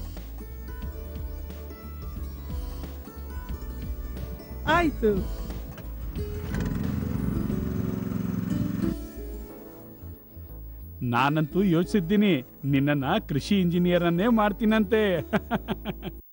ಆಯ್ತು
ನಾನಂತೂ ಯೋಚಿಸಿದ್ದೀನಿ ನಿನ್ನನ್ನ ಕೃಷಿ ಇಂಜಿನಿಯರ್ ಅನ್ನೇ ಮಾಡ್ತೀನಂತೆ